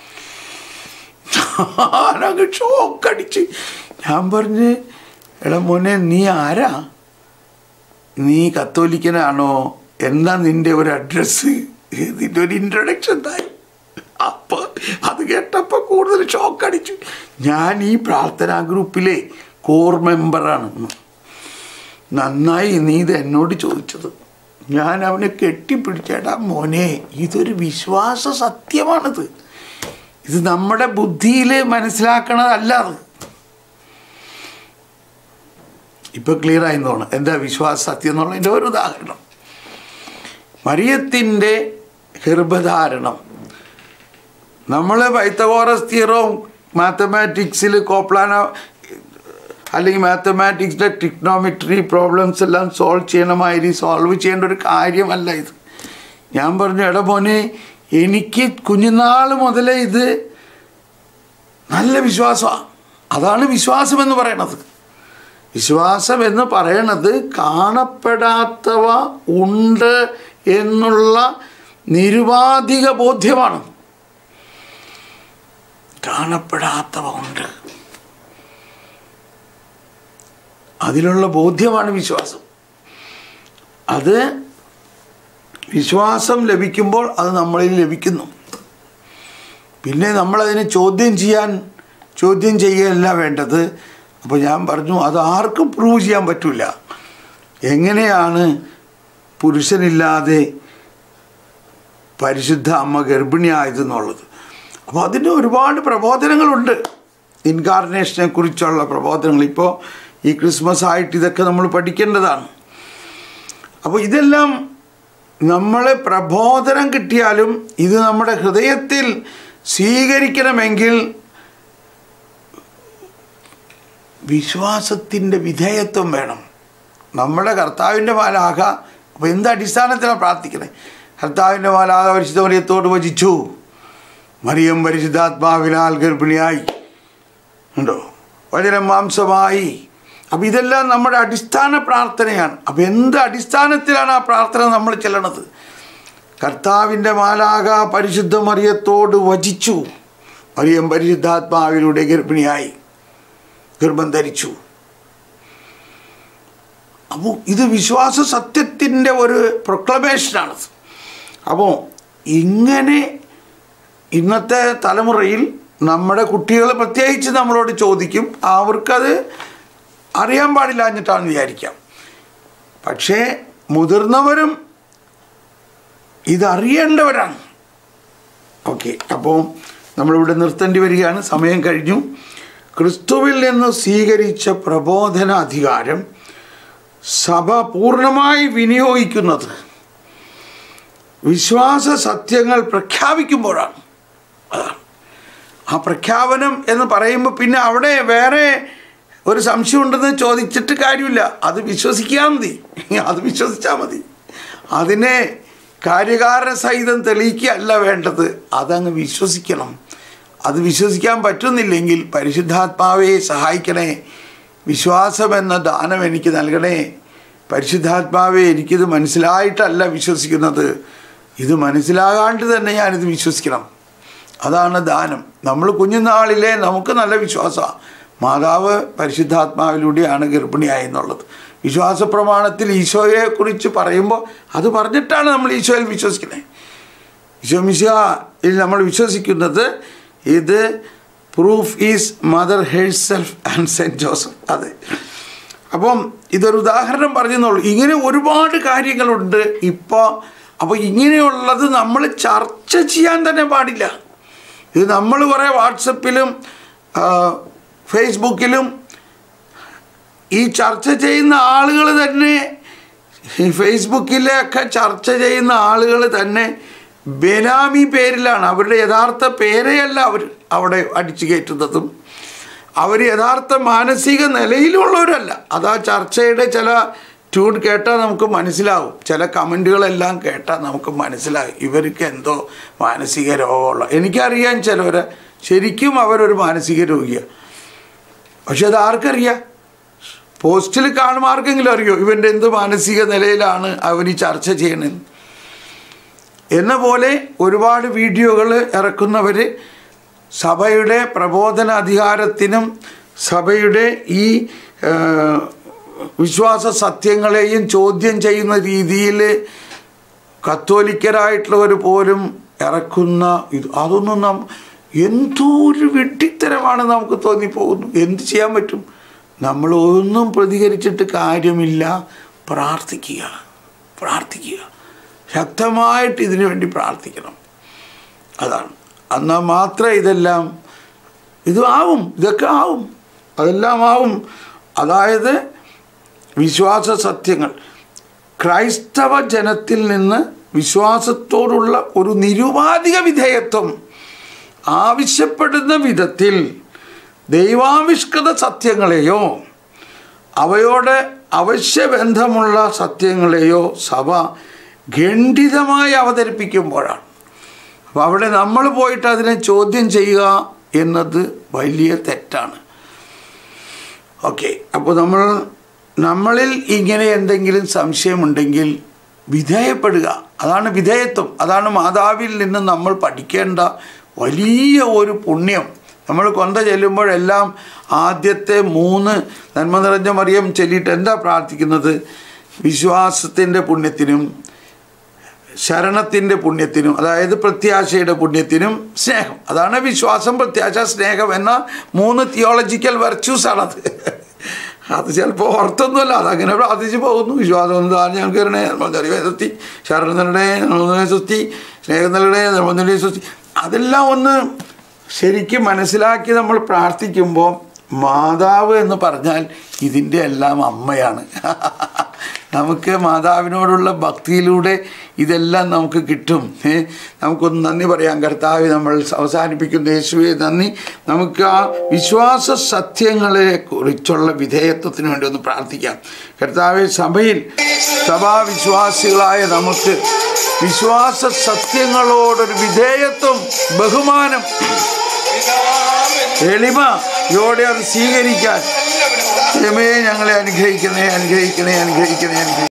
ഞാനങ്ങ് ഷോക്കടിച്ച് ഞാൻ പറഞ്ഞ് എടാ മോനെ നീ ആരാ നീ കത്തോലിക്കനാണോ എന്താ നിൻ്റെ ഒരു അഡ്രസ്സ് നിൻ്റെ ഒരു ഇൻട്രൊഡക്ഷൻ എന്തായി അപ്പോൾ അത് കേട്ടപ്പോൾ കൂടുതൽ ഷോക്ക് അടിച്ചു ഞാൻ ഈ പ്രാർത്ഥനാ ഗ്രൂപ്പിലെ കോർ മെമ്പറാണ് നന്നായി നീ ഇത് എന്നോട് ചോദിച്ചത് ഞാൻ അവനെ കെട്ടിപ്പിടിച്ചേടാ മോനെ ഇതൊരു വിശ്വാസ സത്യമാണിത് ഇത് നമ്മുടെ ബുദ്ധിയിൽ മനസ്സിലാക്കണതല്ല അത് ഇപ്പോൾ ക്ലിയർ ആയി തോന്നുന്നു എന്താ വിശ്വാസ സത്യം എന്നുള്ളതിൻ്റെ ഒരു ഉദാഹരണം മറിയത്തിൻ്റെ ഗർഭധാരണം നമ്മൾ പൈത്തഗോറസ് തിയറവും മാത്തമാറ്റിക്സിൽ കോപ്ലാന അല്ലെങ്കിൽ മാത്തമാറ്റിക്സിൻ്റെ ടിക്നോമെട്രി പ്രോബ്ലംസ് എല്ലാം സോൾവ് ചെയ്യണമാതിരി സോൾവ് ചെയ്യേണ്ട ഒരു കാര്യമല്ല ഇത് ഞാൻ പറഞ്ഞു എടാ മോനെ എനിക്ക് കുഞ്ഞുനാൾ മുതലേ ഇത് നല്ല വിശ്വാസമാണ് അതാണ് വിശ്വാസം എന്ന് പറയണത് വിശ്വാസം എന്ന് പറയണത് കാണപ്പെടാത്തവ ഉണ്ട് എന്നുള്ള നിരുപാധിക ബോധ്യമാണ് കാണപ്പെടാത്തവ ഉണ്ട് അതിലുള്ള ബോധ്യമാണ് വിശ്വാസം അത് വിശ്വാസം ലഭിക്കുമ്പോൾ അത് നമ്മളിൽ ലഭിക്കുന്നു പിന്നെ നമ്മളതിനെ ചോദ്യം ചെയ്യാൻ ചോദ്യം ചെയ്യുകയല്ല വേണ്ടത് അപ്പോൾ ഞാൻ പറഞ്ഞു അത് ആർക്കും പ്രൂവ് ചെയ്യാൻ പറ്റില്ല എങ്ങനെയാണ് പുരുഷനില്ലാതെ പരിശുദ്ധ അമ്മ ഗർഭിണിയായതെന്നുള്ളത് അപ്പോൾ അതിന് ഒരുപാട് പ്രബോധനങ്ങളുണ്ട് ഇൻകാർണേഷനെ കുറിച്ചുള്ള പ്രബോധനങ്ങൾ ഇപ്പോൾ ഈ ക്രിസ്മസ് ആയിട്ട് ഇതൊക്കെ നമ്മൾ പഠിക്കേണ്ടതാണ് അപ്പോൾ ഇതെല്ലാം നമ്മളെ പ്രബോധനം കിട്ടിയാലും ഇത് നമ്മുടെ ഹൃദയത്തിൽ സ്വീകരിക്കണമെങ്കിൽ വിശ്വാസത്തിൻ്റെ വിധേയത്വം വേണം നമ്മുടെ കർത്താവിൻ്റെ മാലാക അപ്പോൾ എന്ത് അടിസ്ഥാനത്തിലാണ് പ്രാർത്ഥിക്കുന്നത് കർത്താവിൻ്റെ മാലാക പരിശുദ്ധ മറിയത്തോട് വചിച്ചു മറിയം പരിശുദ്ധാത്മാവിനാൽ ഗർഭിണിയായി ഉണ്ടോ വചനം മാംസമായി അപ്പം ഇതെല്ലാം നമ്മുടെ അടിസ്ഥാന പ്രാർത്ഥനയാണ് അപ്പം എന്ത് അടിസ്ഥാനത്തിലാണ് ആ പ്രാർത്ഥന നമ്മൾ ചെല്ലണത് കർത്താവിൻ്റെ മാലാക പരിശുദ്ധ മറിയത്തോട് വചിച്ചു മറിയം പരിശുദ്ധാത്മാവിലൂടെ ഗർഭിണിയായി ഗർഭം ധരിച്ചു അപ്പോൾ ഇത് വിശ്വാസ സത്യത്തിൻ്റെ ഒരു പ്രൊക്ലമേഷനാണത് അപ്പോൾ ഇങ്ങനെ ഇന്നത്തെ തലമുറയിൽ നമ്മുടെ കുട്ടികൾ പ്രത്യേകിച്ച് നമ്മളോട് ചോദിക്കും അവർക്കത് അറിയാൻ പാടില്ലാഞ്ഞിട്ടാണെന്ന് വിചാരിക്കാം പക്ഷേ മുതിർന്നവരും ഇതറിയേണ്ടവരാണ് ഓക്കെ അപ്പോൾ നമ്മളിവിടെ നിർത്തേണ്ടി വരികയാണ് സമയം കഴിഞ്ഞു ക്രിസ്തുവിൽ നിന്ന് സ്വീകരിച്ച പ്രബോധന അധികാരം സഭ പൂർണ്ണമായി വിനിയോഗിക്കുന്നത് വിശ്വാസ സത്യങ്ങൾ പ്രഖ്യാപിക്കുമ്പോഴാണ് അതാണ് ആ പ്രഖ്യാപനം എന്ന് പറയുമ്പോൾ പിന്നെ അവിടെ വേറെ ഒരു സംശയം ഉണ്ടെന്ന് ചോദിച്ചിട്ട് കാര്യമില്ല അത് വിശ്വസിക്കാൻ മതി അത് വിശ്വസിച്ചാൽ മതി അതിനെ കാര്യകാരണ സഹിതം തെളിയിക്കുകയല്ല വേണ്ടത് അതങ്ങ് വിശ്വസിക്കണം അത് വിശ്വസിക്കാൻ പറ്റുന്നില്ലെങ്കിൽ പരിശുദ്ധാത്മാവെ സഹായിക്കണേ വിശ്വാസം എന്ന ദാനം എനിക്ക് നൽകണേ പരിശുദ്ധാത്മാവെ എനിക്കിത് മനസ്സിലായിട്ടല്ല വിശ്വസിക്കുന്നത് ഇത് മനസ്സിലാകാണ്ട് തന്നെ ഞാനിത് വിശ്വസിക്കണം അതാണ് ദാനം നമ്മൾ കുഞ്ഞുനാളിലെ നമുക്ക് നല്ല വിശ്വാസമാണ് മാതാവ് പരിശുദ്ധാത്മാവിലൂടെയാണ് ഗർഭിണിയായെന്നുള്ളത് വിശ്വാസ പ്രമാണത്തിൽ ഈശോയെക്കുറിച്ച് പറയുമ്പോൾ അത് പറഞ്ഞിട്ടാണ് നമ്മൾ ഈശോയിൽ വിശ്വസിക്കുന്നത് ഈശോ മിശിഹയിൽ നമ്മൾ വിശ്വസിക്കുന്നത് ഇത് proof is mother herself and saint Joseph അതെ അപ്പം ഇതൊരു ഉദാഹരണം പറഞ്ഞെന്നുള്ളൂ ഇങ്ങനെ ഒരുപാട് കാര്യങ്ങളുണ്ട് ഇപ്പോൾ അപ്പോൾ ഇങ്ങനെയുള്ളത് നമ്മൾ ചർച്ച ചെയ്യാൻ തന്നെ പാടില്ല ഇത് നമ്മൾ കുറേ വാട്സപ്പിലും ഫേസ്ബുക്കിലും ഈ ചർച്ച ചെയ്യുന്ന ആളുകൾ തന്നെ ഈ ഫേസ്ബുക്കിലൊക്കെ ചർച്ച ചെയ്യുന്ന ആളുകൾ തന്നെ ബെനാമി പേരിലാണ് അവരുടെ യഥാർത്ഥ പേരെയല്ല അവർ അവിടെ അടിച്ചു കയറ്റുന്നതും അവർ യഥാർത്ഥ മാനസിക നിലയിലുള്ളവരല്ല അത് ആ ചർച്ചയുടെ ചില ട്യൂൺ കേട്ടാൽ നമുക്ക് മനസ്സിലാവും ചില കമൻറ്റുകളെല്ലാം കേട്ടാൽ നമുക്ക് മനസ്സിലാവും ഇവർക്ക് എന്തോ മാനസിക രോഗമുള്ള എനിക്കറിയാൻ ചിലവരെ ശരിക്കും അവരൊരു മാനസിക രോഗിയാണ് പക്ഷെ അത് ആർക്കറിയാം പോസ്റ്റിൽ കാണുമ്പോൾ ആർക്കെങ്കിലും അറിയോ ഇവൻ്റെ എന്ത് മാനസിക നിലയിലാണ് അവൻ ഈ ചർച്ച ചെയ്യണമെന്ന് എന്ന പോലെ ഒരുപാട് വീഡിയോകൾ ഇറക്കുന്നവർ സഭയുടെ പ്രബോധന അധികാരത്തിനും സഭയുടെ ഈ വിശ്വാസ സത്യങ്ങളെയും ചോദ്യം ചെയ്യുന്ന രീതിയിൽ കത്തോലിക്കരായിട്ടുള്ളവർ പോലും ഇറക്കുന്ന ഇത് അതൊന്നും നാം എന്തോ ഒരു വെട്ടിത്തരമാണ് നമുക്ക് തോന്നിപ്പോകുന്നു എന്ത് ചെയ്യാൻ പറ്റും നമ്മൾ ഒന്നും പ്രതികരിച്ചിട്ട് കാര്യമില്ല പ്രാർത്ഥിക്കുക പ്രാർത്ഥിക്കുക ശക്തമായിട്ട് ഇതിനു വേണ്ടി പ്രാർത്ഥിക്കണം അതാണ് എന്നാൽ മാത്രമേ ഇതെല്ലാം ഇത് ആവും ഇതൊക്കെ ആവും അതെല്ലാം ആവും അതായത് വിശ്വാസ സത്യങ്ങൾ ക്രൈസ്തവ ജനത്തിൽ നിന്ന് വിശ്വാസത്തോടുള്ള ഒരു നിരുപാധിക വിധേയത്വം ആവശ്യപ്പെടുന്ന വിധത്തിൽ ദൈവാവിഷ്കൃത സത്യങ്ങളെയോ അവയോട് അവശ്യബന്ധമുള്ള സത്യങ്ങളെയോ സഭ ഖണ്ഡിതമായി അവതരിപ്പിക്കുമ്പോഴാണ് അപ്പോൾ അവിടെ നമ്മൾ പോയിട്ട് അതിനെ ചോദ്യം ചെയ്യുക എന്നത് വലിയ തെറ്റാണ് ഓക്കെ അപ്പോൾ നമ്മൾ നമ്മളിൽ ഇങ്ങനെ എന്തെങ്കിലും സംശയമുണ്ടെങ്കിൽ വിധേയപ്പെടുക അതാണ് വിധേയത്വം അതാണ് മാതാവിൽ നിന്ന് നമ്മൾ പഠിക്കേണ്ട വലിയ ഒരു പുണ്യം നമ്മൾ കൊന്ത ചെല്ലുമ്പോഴെല്ലാം ആദ്യത്തെ മൂന്ന് നന്മ നിറഞ്ഞ മറിയം ചൊല്ലിയിട്ട് എന്താ പ്രാർത്ഥിക്കുന്നത് വിശ്വാസത്തിൻ്റെ പുണ്യത്തിനും ശരണത്തിൻ്റെ പുണ്യത്തിനും അതായത് പ്രത്യാശയുടെ പുണ്യത്തിനും സ്നേഹം അതാണ് വിശ്വാസം പ്രത്യാശ സ്നേഹം എന്ന മൂന്ന് തിയോളജിക്കൽ വെർച്യൂസാണത് അത് ചിലപ്പോൾ ഓർത്തൊന്നുമല്ല അതങ്ങനെ പ്രാർത്ഥിച്ച് പോകുന്നു വിശ്വാസം എന്താണ് ഞങ്ങൾക്ക് തരണേ നിർമ്മലേ സ്വസ്തി ശരണം തരണേ നിർമ്മലേ സ്വസ്തി സ്നേഹം നൽകണേ നിർമ്മലേ സ്വസ്തി അതെല്ലാം ഒന്ന് ശരിക്കും മനസ്സിലാക്കി നമ്മൾ പ്രാർത്ഥിക്കുമ്പോൾ മാതാവ് എന്ന് പറഞ്ഞാൽ ഇതിൻ്റെ എല്ലാം അമ്മയാണ് നമുക്ക് മാതാവിനോടുള്ള ഭക്തിയിലൂടെ ഇതെല്ലാം നമുക്ക് കിട്ടും ഏ നമുക്കൊന്ന് നന്ദി പറയാം കർത്താവ് നമ്മൾ അവസാനിപ്പിക്കുന്ന യേശുവെ നന്ദി നമുക്ക് ആ വിശ്വാസ സത്യങ്ങളെ കുറിച്ചുള്ള വിധേയത്വത്തിന് വേണ്ടി ഒന്ന് പ്രാർത്ഥിക്കാം കർത്താവ് സഭയിൽ സഭാവിശ്വാസികളായ നമുക്ക് വിശ്വാസ സത്യങ്ങളോടൊരു വിധേയത്വം ബഹുമാനം എളിമയോടെ അത് സ്വീകരിക്കാൻ ദൈവമേ ഞങ്ങളെ അനുഗ്രഹിക്കണേ അനുഗ്രഹിക്കണേ അനുഗ്രഹിക്കണേ അനുഗ്രഹിക്കണേ